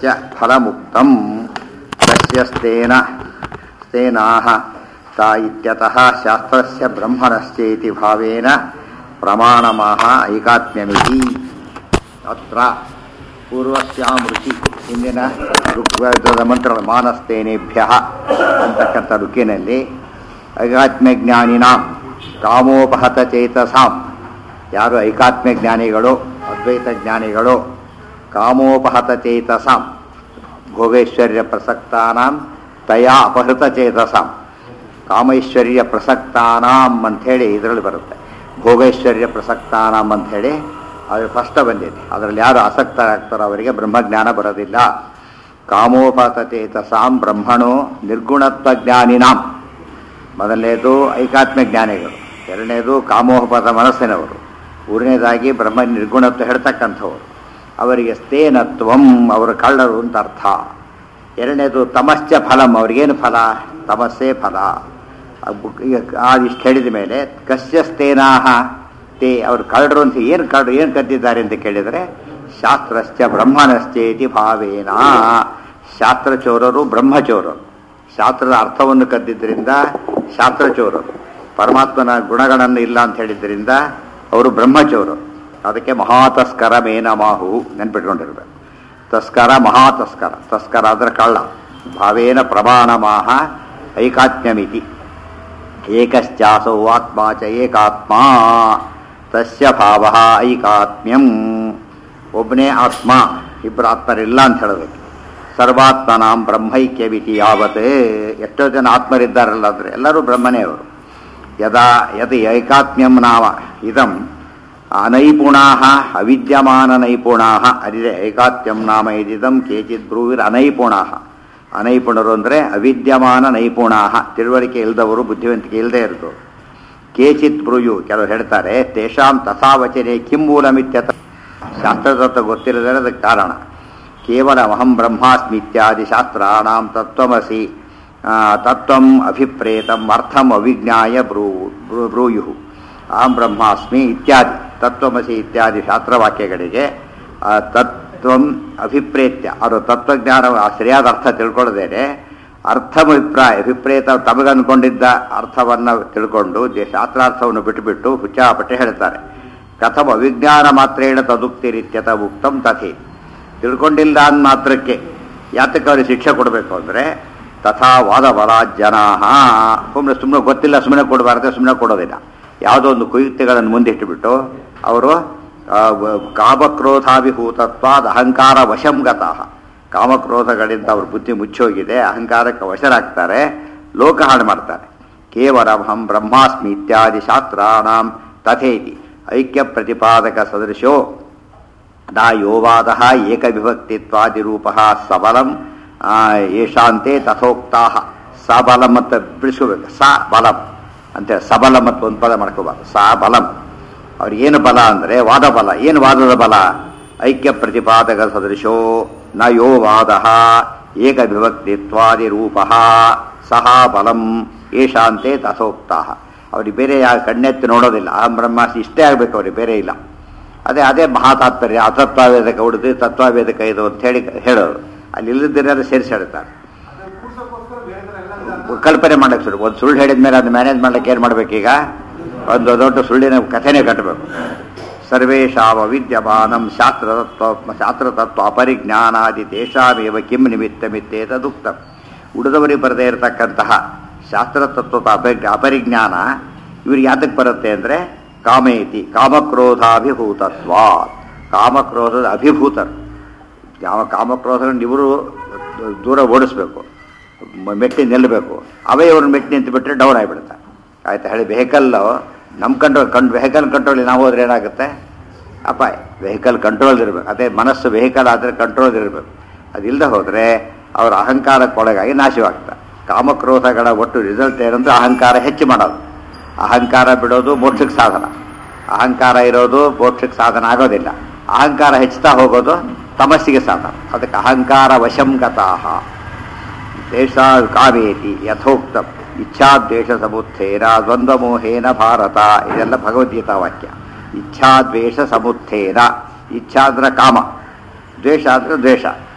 ಶಾಸ್ತ್ರಶ್ಚ ಫಲಮುಕ್ತಂ ತಸ್ಯ ಸ್तेन ಸ್तेनाः ता इत्यतः ಶಾಸ್ತ್ರಸ್ಯ ಬ್ರಹ್ಮಣಶ್ಚೇತಿ ಭಾವೇನ ಪ್ರಮಾಣಮಾಹ ಐಕಾತ್ಮ್ಯಮಿತಿ ಅತ್ರ ಪೂರ್ವಸ್ಯಾಂ ರುಚಿ ಹಿಂದಿನ ಋಗ್ವೇದದ ಮಂತ್ರ ಮಾನಸ್ತೇನೇಭ್ಯ ಅಂತಕ್ಕಂಥ ರುಕಿನಲ್ಲಿ ಐಕಾತ್ಮ್ಯ ಜ್ಞಾನಿನಾಂ ಕಾಮೋಪಹತ ಚೇತಸಾಂ ಯಾರು ಐಕಾತ್ಮ್ಯ ಜ್ಞಾನಿಗಳು ಅದ್ವೈತ ಜ್ಞಾನಿಗಳು ಕಾಮೋಪಹತ ಚೇತಸಾಂ ಭೋಗೈಶ್ವರ್ಯ ಪ್ರಸಕ್ತಾನಾಂ ತಯಾ ಅಪಹೃತ ಚೇತಸಾಂ ಕಾಮೈಶ್ವರ್ಯ ಪ್ರಸಕ್ತಾನಾಂ ಅಂಥೇಳಿ ಇದರಲ್ಲಿ ಬರುತ್ತೆ ಭೋಗೈಶ್ವರ್ಯ ಪ್ರಸಕ್ತಾನಾಂ ಅಂಥೇಳಿ ಅದು ಫಸ್ಟ್ ಬಂದಿದೆ ಅದರಲ್ಲಿ ಯಾರು ಆಸಕ್ತರಾಗ್ತಾರೋ ಅವರಿಗೆ ಬ್ರಹ್ಮಜ್ಞಾನ ಬರೋದಿಲ್ಲ ಕಾಮೋಪಹತ ಚೇತಸಾಂ ಬ್ರಹ್ಮಣೋ ನಿರ್ಗುಣತ್ವ ಜ್ಞಾನಿನಾಂ ಮೊದಲನೇದು ಐಕಾತ್ಮ್ಯ ಜ್ಞಾನಿಗಳು ಎರಡನೇದು ಕಾಮೋಪದ ಮನಸ್ಸಿನವರು ಮೂರನೇದಾಗಿ ಬ್ರಹ್ಮ ನಿರ್ಗುಣತ್ವ ಹೇಳ್ತಕ್ಕಂಥವರು ಅವರಿಗೆ ಸ್ಥೇನತ್ವಂ ಅವರು ಕಳ್ಳರು ಅಂತ ಅರ್ಥ ಎರಡನೇದು ತಮಶ್ಚ ಫಲಂ ಅವ್ರಿಗೇನು ಫಲ ತಮಸ್ಸೇ ಫಲ ಇಷ್ಟು ಹೇಳಿದ ಮೇಲೆ ಕಸ್ಯ ಸ್ಥೇನಾಹ ತೇ ಅವರು ಕಳ್ಳರು ಅಂತ ಏನು ಕಳ್ಳರು ಏನು ಕದ್ದಿದ್ದಾರೆ ಅಂತ ಕೇಳಿದರೆ ಶಾಸ್ತ್ರಶ್ಚ ಬ್ರಹ್ಮಣಶ್ಚೇತಿ ಭಾವೇನ ಶಾಸ್ತ್ರಚೋರರು ಬ್ರಹ್ಮಚೋರರು ಶಾಸ್ತ್ರದ ಅರ್ಥವನ್ನು ಕದ್ದಿದ್ದರಿಂದ ಶಾಸ್ತ್ರಚೋರರು ಪರಮಾತ್ಮನ ಗುಣಗಳನ್ನು ಇಲ್ಲ ಅಂತ ಹೇಳಿದ್ರಿಂದ ಅವರು ಬ್ರಹ್ಮಚೋರರು ಅದಕ್ಕೆ ಮಹಾತಸ್ಕರ ಮೇನಮಾಹು ನೆನ್ಪಿಟ್ಕೊಂಡಿರ್ಬೇಕು ತಸ್ಕರ ಮಹಾತಸ್ಕರ ತಸ್ಕರ ಅಂದ್ರೆ ಕಳ್ಳ ಭಾವೇನ ಪ್ರಮಾಣಮಾಹ ಐಕಾತ್ಮ್ಯಮಿತಿ ಏಕಶ್ಚಾಸೌ ಆತ್ಮ ಚ ಏಕಾತ್ಮ ತಸ್ಯ ಭಾವ ಐಕಾತ್ಮ್ಯಂ ಒಬ್ಬನೇ ಆತ್ಮ ಇಬ್ಬರು ಆತ್ಮರಿಲ್ಲ ಅಂತ ಹೇಳಬೇಕು ಸರ್ವಾತ್ಮನಾಂ ಬ್ರಹ್ಮೈಕ್ಯವಿತಿ ಯಾವತ್ ಎಷ್ಟೋ ಜನ ಆತ್ಮರಿದ್ದಾರಲ್ಲ ಅಂದರೆ ಎಲ್ಲರೂ ಬ್ರಹ್ಮನೇ ಅವರು ಯದಾ ಯದ ಐಕಾತ್ಮ್ಯಂ ನಾಮ ಇದಂ ಅನೈಪುಣಾ ಅವಿದ್ಯಮಾನ ನೈಪುಣಾ ಅದಿದೆ ಐಕಾತ್ಮ್ಯಂ ನಾಮ ಇದಿದಂ ಕೇಚಿತ್ ಬ್ರೂವಿರ್ ಅನೈಪುಣಾ ಅನೈಪುಣರು ಅಂದರೆ ಅವಿದ್ಯಮಾನ ನೈಪುಣಾ ತಿಳುವಳಿಕೆ ಇಲ್ಲದವರು ಬುದ್ಧಿವಂತಿಕೆ ಇಲ್ಲದೆ ಇರೋದು ಕೇಚಿತ್ ಬ್ರೂಯು ಕೆಲವರು ಹೇಳ್ತಾರೆ ತೇಷಾಂ ತಥಾವಚನೆ ಕಿಂಬೂಲಮಿತ್ಯತ ಶಾಸ್ತ್ರತತ್ವ ಗೊತ್ತಿಲ್ಲದರೆ ಅದಕ್ಕೆ ಕಾರಣ ಕೇವಲ ಅಹಂ ಬ್ರಹ್ಮಾಸ್ಮಿ ಇತ್ಯಾದಿ ಶಾಸ್ತ್ರಾಣಾಂ ತತ್ವಮಸಿ ತತ್ವಂ ಅಭಿಪ್ರೇತಂ ಅರ್ಥಂ ಅವಿಜ್ಞಾಯ ಬ್ರೂ ಬ್ರೂಯು ಅಹಂ ಬ್ರಹ್ಮಾಸ್ಮಿ ಇತ್ಯಾದಿ ತತ್ವಮಸಿ ಇತ್ಯಾದಿ ಶಾಸ್ತ್ರವಾಕ್ಯಗಳಿಗೆ ತತ್ವಂ ಅಭಿಪ್ರೇತ್ಯ ಅವರು ತತ್ವಜ್ಞಾನ ಸರಿಯಾದ ಅರ್ಥ ತಿಳ್ಕೊಳ್ಳದೇನೆ ಅರ್ಥಭಿಪ್ರಾಯ ಅಭಿಪ್ರೇತ ತಮಗನ್ಕೊಂಡಿದ್ದ ಅರ್ಥವನ್ನು ತಿಳ್ಕೊಂಡು ಶಾಸ್ತ್ರಾರ್ಥವನ್ನು ಬಿಟ್ಟುಬಿಟ್ಟು ಹುಚ್ಚಾಪಟ್ಟೆ ಹೇಳ್ತಾರೆ ಕಥಮ ಅವಿಜ್ಞಾನ ಮಾತ್ರೇಣ ತದುಕ್ತಿರಿತ್ಯತ ಉಕ್ತಂ ತಥಿ ತಿಳ್ಕೊಂಡಿಲ್ಲ ಅಂದ ಮಾತ್ರಕ್ಕೆ ಯಾತಕ್ಕೆ ಅವ್ರಿಗೆ ಶಿಕ್ಷೆ ಕೊಡಬೇಕು ಅಂದರೆ ತಥಾ ವಾದ ಬಲ ಜನ ಸುಮ್ಮನೆ ಸುಮ್ಮನೆ ಗೊತ್ತಿಲ್ಲ ಸುಮ್ಮನೆ ಕೊಡಬಾರ್ದು ಸುಮ್ಮನೆ ಕೊಡೋದಿಲ್ಲ ಯಾವುದೋ ಒಂದು ಕುಯುಕ್ತಿಗಳನ್ನು ಮುಂದಿಟ್ಟುಬಿಟ್ಟು ಅವರು ಕಾಮಕ್ರೋಧಾಭಿಭೂತತ್ವಾದ ಅಹಂಕಾರ ವಶಂಗತಃ ಕಾಮಕ್ರೋಧಗಳಿಂದ ಅವ್ರ ಬುದ್ಧಿ ಮುಚ್ಚೋಗಿದೆ ಅಹಂಕಾರಕ್ಕೆ ವಶರಾಗ್ತಾರೆ ಲೋಕ ಹಾಳು ಮಾಡ್ತಾರೆ ಕೇವಲ ಅಹಂ ಬ್ರಹ್ಮಾಸ್ಮಿ ಇತ್ಯಾದಿ ಶಾಸ್ತ್ರಾಣಾಂ ತಥೇತಿ ಐಕ್ಯ ಪ್ರತಿಪಾದಕ ಸದೃಶೋ ನಾ ಯೋವಾದ ಏಕವಿಭಕ್ತಿತ್ವಾದಿರೂಪ ಸಬಲಂ ಯಶಾಂತೆ ತಥೋಕ್ತಾ ಸಬಲಂ ಅಂತ ಬಿಡಿಸ್ಕೋಬೇಕು ಸ ಬಲಂ ಅಂತೇಳಿ ಸಬಲಂ ಮತ್ತು ಒಂದು ಪದ ಮಾಡ್ಕೋಬಾರ್ದು ಸ ಬಲಂ ಅವ್ರಿಗೇನು ಬಲ ಅಂದರೆ ವಾದ ಬಲ ಏನು ವಾದದ ಬಲ ಐಕ್ಯ ಪ್ರತಿಪಾದಕ ಸದೃಶೋ ನ ಯೋ ವಾದ ಏಕವಿಭಕ್ತಿತ್ವಾದಿರೂಪ ಸಹ ಬಲಂ ಯಶಾಂತೆ ತಥೋಕ್ತಾ ಅವ್ರಿಗೆ ಬೇರೆ ಯಾವ ಕಣ್ಣೆತ್ತಿ ನೋಡೋದಿಲ್ಲ ಅಹಂ ಬ್ರಹ್ಮಾಸಿ ಇಷ್ಟೇ ಆಗಬೇಕು ಅವ್ರಿಗೆ ಬೇರೆ ಇಲ್ಲ ಅದೇ ಅದೇ ಮಹಾತಾತ್ಪರ್ಯ ಅತತ್ವವೇದಕ ಉಳಿದು ತತ್ವವೇದಕ ಇದು ಅಂತ ಹೇಳಿ ಹೇಳೋರು ಅಲ್ಲಿ ಇಲ್ಲದಿರೋದು ಸೇರಿಸಿ ಹೇಳ್ತಾರೆ ಕಲ್ಪನೆ ಮಾಡಕ್ಕೆ ಶುರು ಒಂದು ಸುಳ್ಳು ಹೇಳಿದ ಮೇಲೆ ಅದು ಮ್ಯಾನೇಜ್ ಮಾಡ್ಲಿಕ್ಕೆ ಏನು ಮಾಡ್ಬೇಕೀಗ ಒಂದು ದೊಡ್ಡ ಸುಳ್ಳಿನ ಕಥೆನೇ ಕಟ್ಟಬೇಕು ಸರ್ವೇಶಾವ ವಿದ್ಯಮಾನಂ ಶಾಸ್ತ್ರತತ್ವ ಶಾಸ್ತ್ರತತ್ವ ಅಪರಿಜ್ಞಾನಾದಿ ದೇಶಾವೇವ ಕಿಂ ನಿಮಿತ್ತ ಮಿತ್ತೇತದುಕ್ತ ಉಳಿದವರಿಗೆ ಬರದೇ ಇರತಕ್ಕಂತಹ ಶಾಸ್ತ್ರತತ್ವದ ಅಪರಿ ಅಪರಿಜ್ಞಾನ ಇವ್ರಿಗೆ ಯಾತಕ್ಕೆ ಬರುತ್ತೆ ಅಂದರೆ ಕಾಮೇತಿ ಕಾಮಕ್ರೋಧಾಭಿಭೂತತ್ವ ಕಾಮಕ್ರೋಧದ ಅಭಿಭೂತರು ಯಾವ ಕಾಮಕ್ರೋಧಗಳನ್ನು ಇವರು ದೂರ ಓಡಿಸ್ಬೇಕು ಮೆಟ್ಟಿ ನಿಲ್ಲಬೇಕು ಅವೇ ಇವ್ರನ್ನ ಮೆಟ್ಟಿ ನಿಂತು ಬಿಟ್ಟರೆ ಡೌನ್ ಆಗಿಬಿಡುತ್ತೆ ಆಯ್ತಾ ಹೇಳಿ ವೆಹಿಕಲ್ಲು ನಮ್ಮ ಕಂಟ್ರೋಲ್ ಕಂಡು ವೆಹಿಕಲ್ ಕಂಟ್ರೋಲ್ ನಾವು ಹೋದ್ರೆ ಏನಾಗುತ್ತೆ ಅಪಾಯ ವೆಹಿಕಲ್ ಕಂಟ್ರೋಲ್ ಇರಬೇಕು ಅದೇ ಮನಸ್ಸು ವೆಹಿಕಲ್ ಆದರೆ ಕಂಟ್ರೋಲ್ ಇರಬೇಕು ಅದಿಲ್ಲದೆ ಹೋದರೆ ಅವರ ಅಹಂಕಾರಕ್ಕೊಳಗಾಗಿ ನಾಶವಾಗ್ತಾರೆ ಕಾಮಕ್ರೋಧಗಳ ಒಟ್ಟು ರಿಸಲ್ಟ್ ಏನಂದ್ರೆ ಅಹಂಕಾರ ಹೆಚ್ಚು ಮಾಡೋದು ಅಹಂಕಾರ ಬಿಡೋದು ಮೋಕ್ಷಕ್ಕೆ ಸಾಧನ ಅಹಂಕಾರ ಇರೋದು ಮೋಕ್ಷಕ್ಕೆ ಸಾಧನ ಆಗೋದಿಲ್ಲ ಅಹಂಕಾರ ಹೆಚ್ಚುತ್ತಾ ಹೋಗೋದು ತಮಸ್ಸಿಗೆ ಸಾಧನ ಅದಕ್ಕೆ ಅಹಂಕಾರ ವಶಂಗತಾಹ ದೇಶ ಕಾವೇತಿ ಯಥೋಕ್ತ ಇಚ್ಛಾದ್ವೇಷ ಸಮುತ್ಥೇನ ದ್ವಂದ್ವಮೋಹೇನ ಭಾರತ ಇದೆಲ್ಲ ಭಗವದ್ಗೀತಾ ವಾಕ್ಯ ಇಚ್ಛಾದ್ವೇಷ ಸಮುತ್ಥೇನ ಇಚ್ಛಾ ಅಂದ್ರೆ ಕಾಮ ದ್ವೇಷ ಅಂದ್ರೆ ದ್ವೇಷ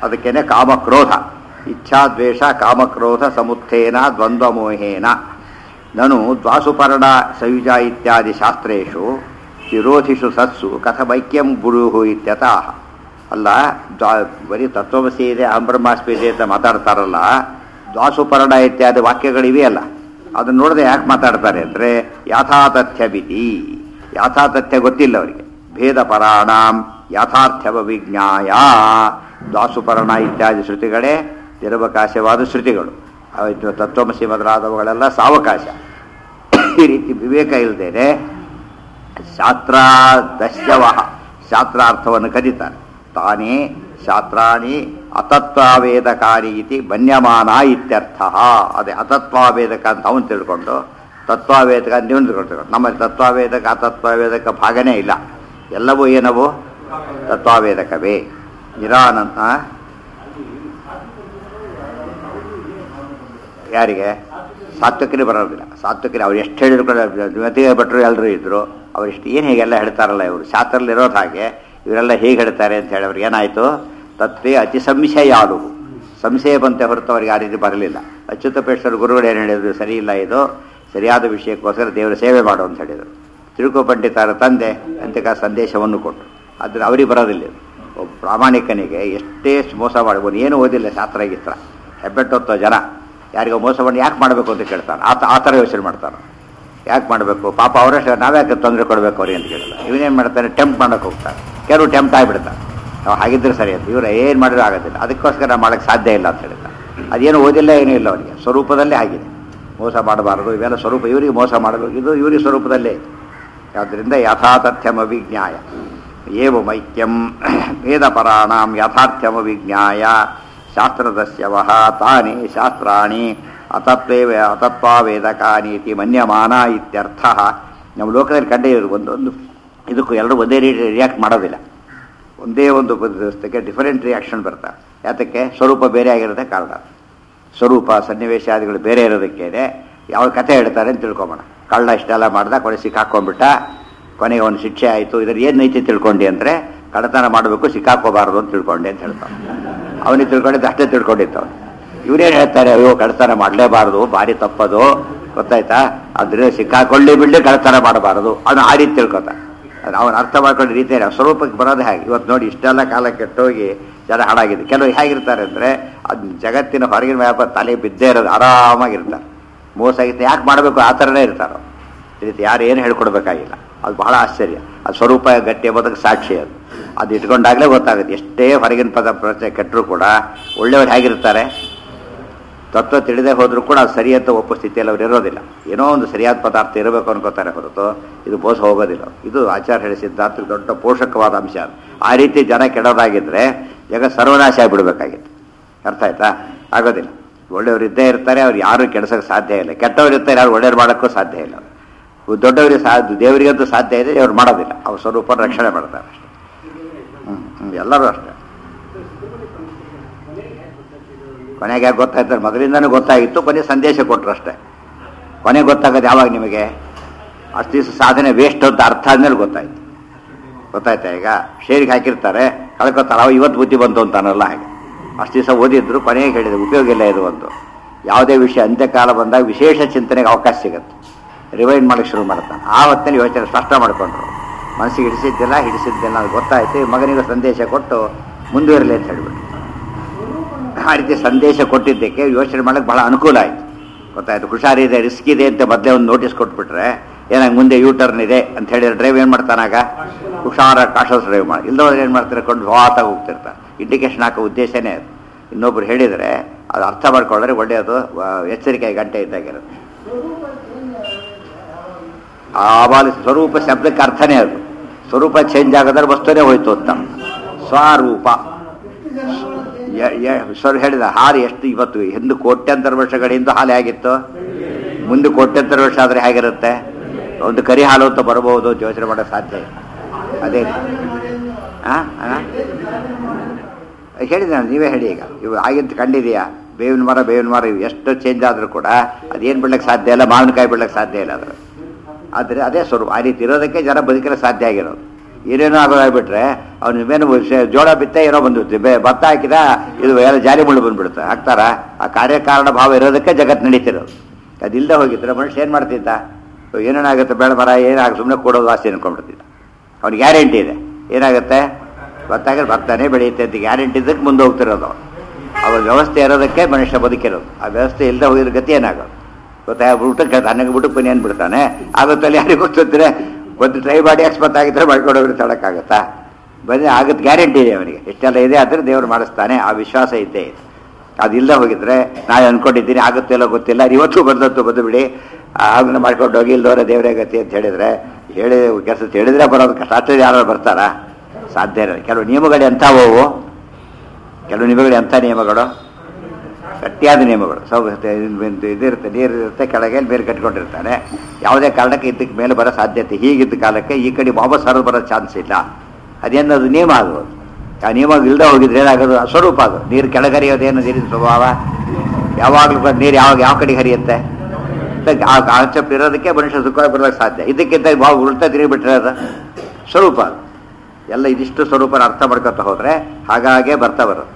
ಅದಕ್ಕೇನೆ ಕಾಮಕ್ರೋಧ ಇಚ್ಛಾದ್ವೇಷ ಕಾಮಕ್ರೋಧ ಸಮುತ್ಥೇನ ದ್ವಂದ್ವಮೋಹೇನ ನನು ದ್ವಾಸುಪರ್ಣ ಸಯುಜ ಇತ್ಯಾದಿ ಶಾಸ್ತ್ರೇಷು ವಿರೋಧಿಷು ಸತ್ಸು ಕಥಮೈಕ್ಯಂ ಗುರು ಇತ್ಯತಃ ಅಲ್ಲ ದ್ವಾ ಬರೀ ತತ್ವಮಸಿ ಇದೆ ಅಹಂ ಬ್ರಹ್ಮಾಸ್ಮಿ ಇದೆ ಅಂತ ಮಾತಾಡ್ತಾರಲ್ಲ ದ್ವಾಸುಪರ್ಣ ಇತ್ಯಾದಿ ವಾಕ್ಯಗಳಿವೆಯಲ್ಲ ಅದನ್ನ ನೋಡದೆ ಯಾಕೆ ಮಾತಾಡ್ತಾರೆ ಅಂದರೆ ಯಾಥಾತಥ್ಯ ಬಿತಿ ಯಾಥಾತಥ್ಯ ಗೊತ್ತಿಲ್ಲ ಅವರಿಗೆ ಭೇದ ಪರಾಣಾಂ ಯಾಥಾರ್ಥ್ಯವ ವಿಜ್ಞಾಯ ದ್ವಾಸುಪರ್ಣ ಇತ್ಯಾದಿ ಶ್ರುತಿಗಳೇ ನಿರವಕಾಶವಾದ ಶ್ರುತಿಗಳು ಅವು ತತ್ವಮಸಿ ಮೊದಲಾದವುಗಳೆಲ್ಲ ಸಾವಕಾಶ ಈ ರೀತಿ ವಿವೇಕ ಇಲ್ಲದೇನೆ ಶಾಸ್ತ್ರಾದಶ್ಯವ ಶಾಸ್ತ್ರಾರ್ಥವನ್ನು ಕದೀತಾನೆ ತಾನೇ ಶಾಸ್ತ್ರಾಣಿ ಅತತ್ವಾವೇದಕಾರಿ ಇತಿ ಮನ್ಯಮಾನ ಇತ್ಯರ್ಥ ಅದೇ ಅತತ್ವಾವೇದಕ ಅಂತ ಅವನು ತಿಳ್ಕೊಂಡು ತತ್ವಾವೇದಕ ಅಂತ ನೀವು ತಿಳ್ಕೊಂಡು ನಮ್ಮಲ್ಲಿ ತತ್ವಾವೇದಕ ಅತತ್ವಾವೇದಕ ಭಾಗನೇ ಇಲ್ಲ ಎಲ್ಲವೂ ಏನವು ತತ್ವಾವೇದಕವೇ ನಿರಾನಂತ ಯಾರಿಗೆ ಸಾತ್ವಿಕನೇ ಬರೋದಿಲ್ಲ ಸಾತ್ವಿಕನೇ ಅವ್ರು ಎಷ್ಟು ಹೇಳಿದ್ರು ಕೂಡ ಮತಿಗೆ ಭಟ್ರು ಎಲ್ಲರೂ ಇದ್ರು ಅವ್ರು ಎಷ್ಟು ಏನು ಹೀಗೆಲ್ಲ ಹೇಳ್ತಾರಲ್ಲ ಇವರು ಶಾಸ್ತ್ರದಲ್ಲಿ ಇರೋದು ಹಾಗೆ ಇವರೆಲ್ಲ ಹೇಗೆ ಹೇಳ್ತಾರೆ ಅಂತ ಹೇಳಿ ಅವ್ರಿಗೆ ಏನಾಯಿತು ತತ್ವೇ ಅತಿ ಸಂಶಯಾಲು ಸಂಶಯ ಬಂತೆ ಹೊರತು ಅವ್ರಿಗೆ ಆ ರೀತಿ ಬರಲಿಲ್ಲ ಅಚ್ಯುತಪೇಶ್ವರ ಗುರುಗಳು ಏನು ಹೇಳಿದ್ರು ಸರಿ ಇಲ್ಲ ಇದು ಸರಿಯಾದ ವಿಷಯಕ್ಕೋಸ್ಕರ ದೇವರ ಸೇವೆ ಮಾಡು ಅಂತ ಹೇಳಿದರು ತಿರುಕು ಪಂಡಿತರ ತಂದೆ ಅಂತಿಕ ಸಂದೇಶವನ್ನು ಕೊಟ್ಟರು ಆದರೆ ಅವರಿಗೆ ಬರೋದಿಲ್ಲ ಇದು. ಒಬ್ಬ ಪ್ರಾಮಾಣಿಕನಿಗೆ ಎಷ್ಟೇ ಮೋಸ ಮಾಡ್ಬೋದು ಏನು ಓದಿಲ್ಲ ಶಾಸ್ತ್ರ ಗೀತ್ರ ಹೆಬ್ಬೆಟ್ಟೊತ್ತೋ ಜನ ಯಾರಿಗೋ ಮೋಸ ಮಾಡಿ ಯಾಕೆ ಮಾಡಬೇಕು ಅಂತ ಕೇಳ್ತಾನೆ ಆತ ಆ ಥರ ಯೋಚನೆ ಮಾಡ್ತಾನೆ ಯಾಕೆ ಮಾಡಬೇಕು ಪಾಪ ಅವರಷ್ಟು ನಾವ್ಯಾಕೆ ತೊಂದರೆ ಕೊಡಬೇಕು ಅವ್ರಿಗೆ ಅಂತ ಕೇಳಿಲ್ಲ ಇವನೇನು ಮಾಡ್ತಾನೆ ಟೆಂಪ್ಟ್ ಮಾಡೋಕೆ ಹೋಗ್ತಾನೆ ಕೆಲವು ಟೆಂಪ್ಟ್ ಆಗಿಬಿಡ್ತಾನೆ ನಾವು ಹಾಗಿದ್ರೆ ಸರಿ ಅಂತ ಇವ್ರು ಏನು ಮಾಡಿದ್ರು ಆಗೋದಿಲ್ಲ ಅದಕ್ಕೋಸ್ಕರ ನಾವು ಮಾಡೋಕ್ಕೆ ಸಾಧ್ಯ ಇಲ್ಲ ಅಂತ ಹೇಳಿದ ಅದೇನು ಓದಿಲ್ಲ ಏನೂ ಇಲ್ಲ ಅವನಿಗೆ ಸ್ವರೂಪದಲ್ಲೇ ಆಗಿದೆ ಮೋಸ ಮಾಡಬಾರದು ಇವೆಲ್ಲ ಸ್ವರೂಪ ಇವರಿಗೆ ಮೋಸ ಮಾಡಲು ಇದು ಇವರಿಗೆ ಸ್ವರೂಪದಲ್ಲೇ ಇದೆ ಆದ್ದರಿಂದ ಯಥಾತಥ್ಯಮವಿಜ್ಞಾಯ ಏವಮೈಕ್ಯಂ ವೇದಪರಾಣಾಂ ಯಥಾರ್ಥ್ಯಮವಿಜ್ಞಾಯ ಶಾಸ್ತ್ರದಸ್ಯವಹ ತಾನೇ ಶಾಸ್ತ್ರಾಣಿ ಅತತ್ವೇವ ಅತತ್ವಾವೇದಕಾನೀತಿ ಮನ್ಯಮಾನ ಇತ್ಯರ್ಥ ನಮ್ಮ ಲೋಕದಲ್ಲಿ ಕಂಡೇ ಇರೋದು ಒಂದೊಂದು ಇದಕ್ಕೂ ಎಲ್ಲರೂ ಒಂದೇ ರೀತಿ ರಿಯಾಕ್ಟ್ ಮಾಡೋದಿಲ್ಲ ಒಂದೇ ಒಂದು ಪದಕ್ಕೆ ಡಿಫರೆಂಟ್ ರಿಯಾಕ್ಷನ್ ಬರ್ತಾರೆ ಯಾತಕ್ಕೆ ಸ್ವರೂಪ ಬೇರೆ ಆಗಿರೋದೇ ಕಾರಣ ಸ್ವರೂಪ ಸನ್ನಿವೇಶಾದಿಗಳು ಬೇರೆ ಇರೋದಕ್ಕೇನೆ ಯಾವ ಕಥೆ ಹೇಳ್ತಾರೆ ಅಂತ ತಿಳ್ಕೊಂಬೋಣ ಕಳ್ಳ ಇಷ್ಟೆಲ್ಲ ಮಾಡ್ದ ಕೊನೆ ಸಿಕ್ಕಾಕೊಂಡ್ಬಿಟ್ಟ ಕೊನೆಗೆ ಅವನು ಶಿಕ್ಷೆ ಆಯಿತು ಇದ್ರ ಏನು ನೈತಿ ತಿಳ್ಕೊಂಡಿ ಅಂದರೆ ಕಳ್ಳತನ ಮಾಡಬೇಕು ಸಿಕ್ಕಾಕೋಬಾರ್ದು ಅಂತ ತಿಳ್ಕೊಂಡೆ ಅಂತ ಹೇಳ್ತಾನೆ ಅವನಿಗೆ ತಿಳ್ಕೊಂಡಿದ್ದು ಅಷ್ಟೇ ತಿಳ್ಕೊಂಡಿತ್ತು ಅವನು ಇವರೇನು ಹೇಳ್ತಾರೆ ಅಯ್ಯೋ ಕಳ್ಳತನ ಮಾಡಲೇಬಾರ್ದು ಭಾರಿ ತಪ್ಪದು ಗೊತ್ತಾಯ್ತಾ ಅದ್ರ ಸಿಕ್ಕಾಕೊಳ್ಳಿ ಬಿಡ್ಲಿ ಕಳ್ಳತನ ಮಾಡಬಾರದು ಅವನು ಆ ರೀತಿ ತಿಳ್ಕೊತಾನೆ ಅದು ಅವನು ಅರ್ಥ ಮಾಡ್ಕೊಂಡ ರೀತಿ ಸ್ವರೂಪಕ್ಕೆ ಬರೋದೇ ಹಾಗೆ ಇವತ್ತು ನೋಡಿ ಇಷ್ಟೆಲ್ಲ ಕಾಲ ಕೆಟ್ಟೋಗಿ ಜನ ಹಾಳಾಗಿದೆ ಕೆಲವು ಹೇಗಿರ್ತಾರೆ ಅಂದರೆ ಅದು ಜಗತ್ತಿನ ಹೊರಗಿನ ವ್ಯಾಪಾರ ತಲೆ ಬಿದ್ದೇ ಇರೋದು ಆರಾಮಾಗಿರ್ತಾರೆ ಮೋಸ ಆಗಿತ್ತು ಯಾಕೆ ಮಾಡಬೇಕು ಆ ಥರನೇ ಇರ್ತಾರೋ ಈ ರೀತಿ ಯಾರು ಏನು ಹೇಳ್ಕೊಡ್ಬೇಕಾಗಿಲ್ಲ ಅದು ಬಹಳ ಆಶ್ಚರ್ಯ ಅದು ಸ್ವರೂಪ ಗಟ್ಟಿ ಎಂಬುದಕ್ಕೆ ಸಾಕ್ಷಿ ಅದು ಅದು ಇಟ್ಕೊಂಡಾಗಲೇ ಗೊತ್ತಾಗುತ್ತೆ ಎಷ್ಟೇ ಹೊರಗಿನ ಪದ ಪ್ರಚ ಕೆಟ್ಟರು ಕೂಡ ಒಳ್ಳೆಯವ್ರು ಹೇಗಿರ್ತಾರೆ ತತ್ವ ತಿಳಿದೇ ಹೋದರೂ ಕೂಡ ಅದು ಸರಿ ಅಂತ ಒಪ್ಪೋ ಸ್ಥಿತಿಯಲ್ಲಿ ಅವ್ರು ಇರೋದಿಲ್ಲ ಏನೋ ಒಂದು ಸರಿಯಾದ ಪದಾರ್ಥ ಇರಬೇಕು ಅನ್ಕೋತಾರೆ ಹೊರತು ಇದು ಮೋಸ ಹೋಗೋದಿಲ್ಲ ಇದು ಆಚಾರ ಹೇಳಿ ಸಿದ್ಧಾಂತ ದೊಡ್ಡ ಪೋಷಕವಾದ ಅಂಶ ಅದು ಆ ರೀತಿ ಜನ ಕೆಡೋದಾಗಿದ್ದರೆ ಜಗ ಸರ್ವನಾಶ ಆಗಿಬಿಡ್ಬೇಕಾಗಿತ್ತು ಅರ್ಥ ಆಯ್ತಾ ಆಗೋದಿಲ್ಲ ಒಳ್ಳೆಯವರು ಇದ್ದೇ ಇರ್ತಾರೆ ಅವ್ರು ಯಾರು ಕೆಡ್ಸೋಕ್ಕೆ ಸಾಧ್ಯ ಇಲ್ಲ ಕೆಟ್ಟವ್ರು ಇರ್ತಾರೆ ಯಾರು ಒಳ್ಳೆಯವ್ರು ಮಾಡೋಕ್ಕೂ ಸಾಧ್ಯ ಇಲ್ಲ ದೊಡ್ಡವರಿಗೆ ಸಾ ದೇವರಿಗಂತೂ ಸಾಧ್ಯ ಇದೆ ಅವ್ರು ಮಾಡೋದಿಲ್ಲ ಅವ್ರ ಸ್ವರೂಪ ರಕ್ಷಣೆ ಮಾಡ್ತಾರೆ ಅಷ್ಟೇ ಹ್ಞೂ ಹ್ಞೂ ಎಲ್ಲರೂ ಅಷ್ಟೇ ಕೊನೆಗೆ ಯಾಕೆ ಗೊತ್ತಾಯ್ತಾರೆ ಮೊದಲಿಂದನೂ ಗೊತ್ತಾಗಿತ್ತು ಕೊನೆ ಸಂದೇಶ ಕೊಟ್ಟರು ಅಷ್ಟೇ ಕೊನೆಗೆ ಗೊತ್ತಾಗೋದು ಯಾವಾಗ ನಿಮಗೆ ಅಷ್ಟು ದಿವಸ ಸಾಧನೆ ವೇಸ್ಟ್ ಅಂತ ಅರ್ಥ ಆದ್ಮೇಲೆ ಗೊತ್ತಾಯ್ತು ಗೊತ್ತಾಯ್ತಾ ಈಗ ಶೇರಿಗೆ ಹಾಕಿರ್ತಾರೆ ಕಳ್ಕೊತಾರೆ ಅವ ಇವತ್ತು ಬುದ್ಧಿ ಬಂತು ಅಂತಾನಲ್ಲ ಹಾಗೆ ಅಷ್ಟು ದಿವಸ ಓದಿದ್ರು ಕೊನೆಗೆ ಹೇಳಿದ್ರು ಉಪಯೋಗ ಇಲ್ಲ ಇದು ಒಂದು ಯಾವುದೇ ವಿಷಯ ಅಂತ್ಯಕಾಲ ಬಂದಾಗ ವಿಶೇಷ ಚಿಂತನೆಗೆ ಅವಕಾಶ ಸಿಗುತ್ತೆ ರಿವೈಂಡ್ ಮಾಡಕ್ಕೆ ಶುರು ಮಾಡ್ತಾನೆ ಆ ಹೊತ್ತಲ್ಲಿ ಯೋಚನೆ ಸ್ಪಷ್ಟ ಮಾಡಿಕೊಂಡ್ರು ಮನಸ್ಸಿಗೆ ಹಿಡಿಸಿದ್ದಿಲ್ಲ ಹಿಡಿಸಿದ್ದಿಲ್ಲ ಅದು ಗೊತ್ತಾಯ್ತು ಈ ಮಗನಿಗೆ ಸಂದೇಶ ಕೊಟ್ಟು ಮುಂದುವರಲಿ ಅಂತ ಹೇಳ್ಬಿಟ್ಟು ಆ ರೀತಿ ಸಂದೇಶ ಕೊಟ್ಟಿದ್ದಕ್ಕೆ ಯೋಚನೆ ಮಾಡಕ್ಕೆ ಬಹಳ ಅನುಕೂಲ ಆಯಿತು ಗೊತ್ತಾಯ್ತು ಹುಷಾರಿದೆ ರಿಸ್ಕ್ ಇದೆ ಅಂತ ಮೊದಲೇ ಒಂದು ನೋಟಿಸ್ ಕೊಟ್ಬಿಟ್ರೆ ಏನಾಗ ಮುಂದೆ ಯೂ ಟರ್ನ್ ಇದೆ ಅಂತ ಹೇಳಿ ಡ್ರೈವ್ ಏನು ಮಾಡ್ತಾನಾಗ ಹುಷಾರ ಕಾಶಸ್ ಡ್ರೈವ್ ಮಾಡಿ ಇಲ್ಲದವ್ರು ಏನು ಮಾಡ್ತಾರೆ ಕೊಂಡು ವಾತಾಗಿ ಹೋಗ್ತಿರ್ತಾರೆ ಇಂಡಿಕೇಶನ್ ಹಾಕೋ ಉದ್ದೇಶನೇ ಅದು ಇನ್ನೊಬ್ರು ಹೇಳಿದರೆ ಅದು ಅರ್ಥ ಮಾಡ್ಕೊಂಡ್ರೆ ಒಳ್ಳೆಯದು ಆ, ಎಚ್ಚರಿಕೆ ಗಂಟೆ ಇದ್ದಾಗಿರುತ್ತೆ ಆವಾಲ ಸ್ವರೂಪ ಶಬ್ದಕ್ಕೆ ಅರ್ಥನೇ ಅದು ಸ್ವರೂಪ ಚೇಂಜ್ ಆಗೋದ್ರೆ ವಸ್ತುನೇ ಹೋಯ್ತು ಅಂತ ಸ್ವರೂಪ ಯ- ಯ- ಸರ್ ಹೇಳಿದ ಹಾಲು ಎಷ್ಟು ಇವತ್ತು ಹಿಂದೆ ಕೋಟ್ಯಂತರ ವರ್ಷಗಳ ಹಿಂದೆ ಹಾಲು ಹೇಗಿತ್ತು ಮುಂದೆ ಕೋಟ್ಯಂತರ ವರ್ಷ ಆದರೆ ಹೇಗಿರುತ್ತೆ ಒಂದು ಕರಿ ಹಾಲು ಅಂತ ಬರಬಹುದು ಅಂತ ಯೋಚನೆ ಮಾಡೋಕ್ಕೆ ಸಾಧ್ಯ ಇಲ್ಲ ಅದೇ ಆ? ಆ? ಹೇಳಿದೆ ನಾನು ನೀವೇ ಹೇಳಿ ಈಗ ಇವು ಆಗಿಂತ ಕಂಡಿದೆಯಾ ಬೇವಿನ ಮರ ಬೇವಿನ ಮರ ಇವು ಎಷ್ಟು ಚೇಂಜ್ ಆದರೂ ಕೂಡ ಅದೇನು ಬಿಡ್ಲಿಕ್ಕೆ ಸಾಧ್ಯ ಇಲ್ಲ ಮಾವಿನಕಾಯಿ ಬಿಡ್ಲಿಕ್ಕೆ ಸಾಧ್ಯ ಇಲ್ಲ ಅದ್ರ ಆದರೆ ಅದೇ ಸ್ವರೂಪ ಆ ರೀತಿ ಇರೋದಕ್ಕೆ ಜನ ಬದುಕಲು ಸಾಧ್ಯ ಆಗಿರೋದು ಏನೇನೋ ಆಗೋದಾಗ್ಬಿಟ್ರೆ ಅವ್ನ ಏನು ಶ- ಜೋಳ ಬಿತ್ತ ಏನೋ ಬಂದ್ಬಿಡ್ತು ಬೆ- ಭತ್ತ ಹಾಕಿದ ಇದು ಎಲ್ಲ ಜಾರಿ ಮುಳ್ಳು ಬಂದ್ಬಿಡುತ್ತೆ ಹಾಕ್ತಾರ ಆ ಕಾರ್ಯಕಾರಣ ಭಾವ ಇರೋದಕ್ಕೆ ಜಗತ್ತು ನಡೀತಿರೋದು ಅದಿಲ್ಲದೆ ಹೋಗಿದ್ರೆ ಮನುಷ್ಯ ಏನು ಮಾಡ್ತಿದ್ದ ಸೊ ಏನೇನಾಗುತ್ತೆ ಬೇಡ ಮರ ಏನಾಗ ಸುಮ್ಮನೆ ಕೊಡೋದು ಆಸೆ ಅನ್ಕೊಂಡ್ಬಿಡ್ತಿದ್ದ ಅವ್ನಿಗೆ ಗ್ಯಾರಂಟಿ ಇದೆ ಏನಾಗುತ್ತೆ ಭತ್ತ ಭತ್ತನೇ ಬೆಳೆಯುತ್ತೆ ಅಂತ ಗ್ಯಾರಂಟಿ ಇದ್ದಕ್ಕೆ ಮುಂದೆ ಹೋಗ್ತಿರೋದು ಅವ್ನು. ಅವಾಗ ವ್ಯವಸ್ಥೆ ಇರೋದಕ್ಕೆ ಮನುಷ್ಯ ಬದುಕಿರೋದು ಆ ವ್ಯವಸ್ಥೆ ಇಲ್ಲದೆ ಹೋಗಿದ್ರ ಗತಿ ಏನಾಗೋದು ಗೊತ್ತಾ ಊಟಕ್ಕೆ ತನಗೆ ಊಟಕ್ಕೆ ಬನ್ನಿ ಅಂದ್ಬಿಡ್ತಾನೆ ಆಗುತ್ತಲ್ಲಿ ಯಾರಿಗೆ ಗೊತ್ತಿದ್ರೆ ಒಂದು ಟ್ರೈ ಮಾಡಿ ಅಕಸ್ಮಾತ್ ಆಗಿದ್ರೆ ಮಾಡ್ಕೊಂಡು ಹೋಗಿ ತಡಕ್ಕಾಗತ್ತಾ ಬನ್ನಿ ಆಗುತ್ತೆ ಗ್ಯಾರಂಟಿ ಇದೆ ಅವನಿಗೆ ಎಷ್ಟೆಲ್ಲ ಇದೆ ಆದರೆ ದೇವರು ಮಾಡಿಸ್ತಾನೆ ಆ ವಿಶ್ವಾಸ ಇದ್ದೇ ಇದೆ ಅದಿಲ್ಲದೆ ಹೋಗಿದ್ರೆ ನಾನು ಅನ್ಕೊಂಡಿದ್ದೀನಿ ಆಗುತ್ತೆ ಇಲ್ಲೋ ಗೊತ್ತಿಲ್ಲ ಇವತ್ತು ಬಂದದ್ದು ಬಂದು ಬಿಡಿ ಆಗನ್ನ ಮಾಡ್ಕೊಂಡು ಹೋಗಿ ಇಲ್ದವರ ದೇವರೇ ಗತಿ ಅಂತ ಹೇಳಿದ್ರೆ ಹೇಳಿ ಕೆಲಸ ಹೇಳಿದ್ರೆ ಬರೋದು ಕಷ್ಟ ಅಷ್ಟೇ ಯಾರು ಬರ್ತಾರಾ ಸಾಧ್ಯ ಇಲ್ಲ ಕೆಲವು ನಿಯಮಗಳು ಎಂಥವು ಕೆಲವು ನಿಯಮಗಳು ಎಂಥ ನಿಯಮಗಳು ಗಟ್ಟಿಯಾದ ನಿಯಮಗಳು ಸೌ ಇದಿರುತ್ತೆ ನೀರಿರುತ್ತೆ ಕೆಳಗೆ ಬೇರೆ ಕಟ್ಕೊಂಡಿರ್ತಾನೆ ಯಾವುದೇ ಕಾರಣಕ್ಕೆ ಇದಕ್ಕೆ ಮೇಲೆ ಬರೋ ಸಾಧ್ಯತೆ ಹೀಗಿದ್ದ ಕಾಲಕ್ಕೆ ಈ ಕಡೆ ವಾಪಸ್ ಹರಿದು ಬರೋ ಚಾನ್ಸ್ ಇಲ್ಲ ಅದೇನದು ನಿಯಮ ಅದು ಆ ನಿಯಮ ಇಲ್ಲದೆ ಹೋಗಿದ್ರೆ ಏನಾಗೋದು ಆ ಸ್ವರೂಪ ಅದು ನೀರು ಕೆಳಗೆ ಹರಿಯೋದೇನು ನೀರಿನ ಸ್ವಭಾವ ಯಾವಾಗಲೂ ಕೂಡ ನೀರು ಯಾವಾಗ ಯಾವ ಕಡೆಗೆ ಹರಿಯುತ್ತೆ ಆ ಕಾನ್ಸೆಪ್ಟ್ ಇರೋದಕ್ಕೆ ಮನುಷ್ಯ ಸುಖವಾಗಿ ಬರೋದಕ್ಕೆ ಸಾಧ್ಯ ಇದಕ್ಕಿಂತ ಭಾವ ಉಲ್ಟಾ ತಿರುಗಿಬಿಟ್ರೆ ಅದು ಸ್ವರೂಪ ಅದು ಎಲ್ಲ ಇದಿಷ್ಟು ಸ್ವರೂಪನ ಅರ್ಥ ಮಾಡ್ಕೊತ ಹೋದ್ರೆ ಹಾಗಾಗೆ ಬರ್ತಾ ಬರುತ್ತೆ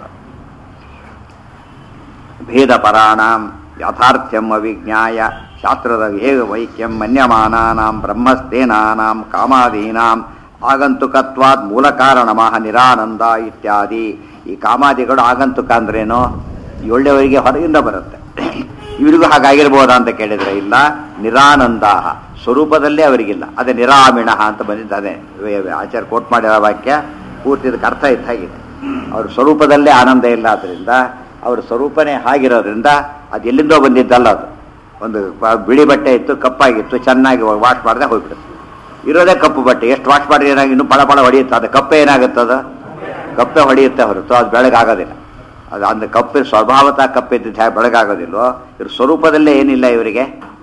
ಭೇದ ಪರಾಣಾಂ ಯಥಾರ್ಥ್ಯಂ ಅವಿಜ್ಞಾಯ ಶಾಸ್ತ್ರದ ಏವ ವೈಕ್ಯಂ ಮನ್ಯಮಾನಾನಾಂ ಬ್ರಹ್ಮಸ್ತೇನಾನಾಂ ಕಾಮಾದೀನಾಂ ಆಗಂತುಕತ್ವಾದ್ ಮೂಲ ಕಾರಣಮಃ ನಿರಾನಂದ ಇತ್ಯಾದಿ ಈ ಕಾಮಾದಿಗಳು ಆಗಂತುಕ ಅಂದ್ರೇನು ಈ ಒಳ್ಳೆಯವರಿಗೆ ಹೊರಗಿಂದ ಬರುತ್ತೆ ಇವರಿಗೂ ಹಾಗಾಗಿರ್ಬೋದಾ ಅಂತ ಕೇಳಿದ್ರೆ ಇಲ್ಲ ನಿರಾನಂದ ಸ್ವರೂಪದಲ್ಲೇ ಅವರಿಗಿಲ್ಲ ಅದೇ ನಿರಾಮಿಣ ಅಂತ ಬಂದಿದ್ದಾನೆ ಆಚಾರ್ಯ ಕೋಟ್ ಮಾಡಿರೋ ವಾಕ್ಯ ಪೂರ್ತಿ ಇದಕ್ಕೆ ಅರ್ಥ ಇದ್ದಾಗಿದೆ ಅವ್ರ ಸ್ವರೂಪದಲ್ಲೇ ಆನಂದ ಇಲ್ಲ ಆದ್ರಿಂದ ಅವ್ರ ಸ್ವರೂಪನೇ ಹಾಗಿರೋದ್ರಿಂದ ಅದು ಎಲ್ಲಿಂದೋ ಬಂದಿದ್ದಲ್ಲ ಅದು ಒಂದು ಪ- ಬಿಳಿ ಬಟ್ಟೆ ಇತ್ತು ಕಪ್ಪಾಗಿತ್ತು ಚೆನ್ನಾಗಿ ವಾಶ್ ಮಾಡದೆ ಹೋಗ್ಬಿಡುತ್ತೆ ಇರೋದೇ ಕಪ್ಪು ಬಟ್ಟೆ ಎಷ್ಟು ವಾಶ್ ಮಾಡಿದ್ರೆ ಏನಾಗಿ ಇನ್ನೂ ಪಳ ಪಳ ಹೊಡೆಯುತ್ತೆ ಅದು ಕಪ್ಪೆ ಏನಾಗುತ್ತೆ ಅದು ಕಪ್ಪೆ ಹೊಡೆಯುತ್ತೆ ಹೊರತು ಅದು ಬೆಳಗಾಗೋದಿಲ್ಲ ಅದು ಅಂದ್ರೆ ಕಪ್ಪೆ ಸ್ವಭಾವತಃ ಕಪ್ಪಿದ್ದು ಹೇಗೆ ಬೆಳಗಾಗೋದಿಲ್ವೋ ಇವ್ರ ಸ್ವರೂಪದಲ್ಲೇ ಏನಿಲ್ಲ ಇವರಿಗೆ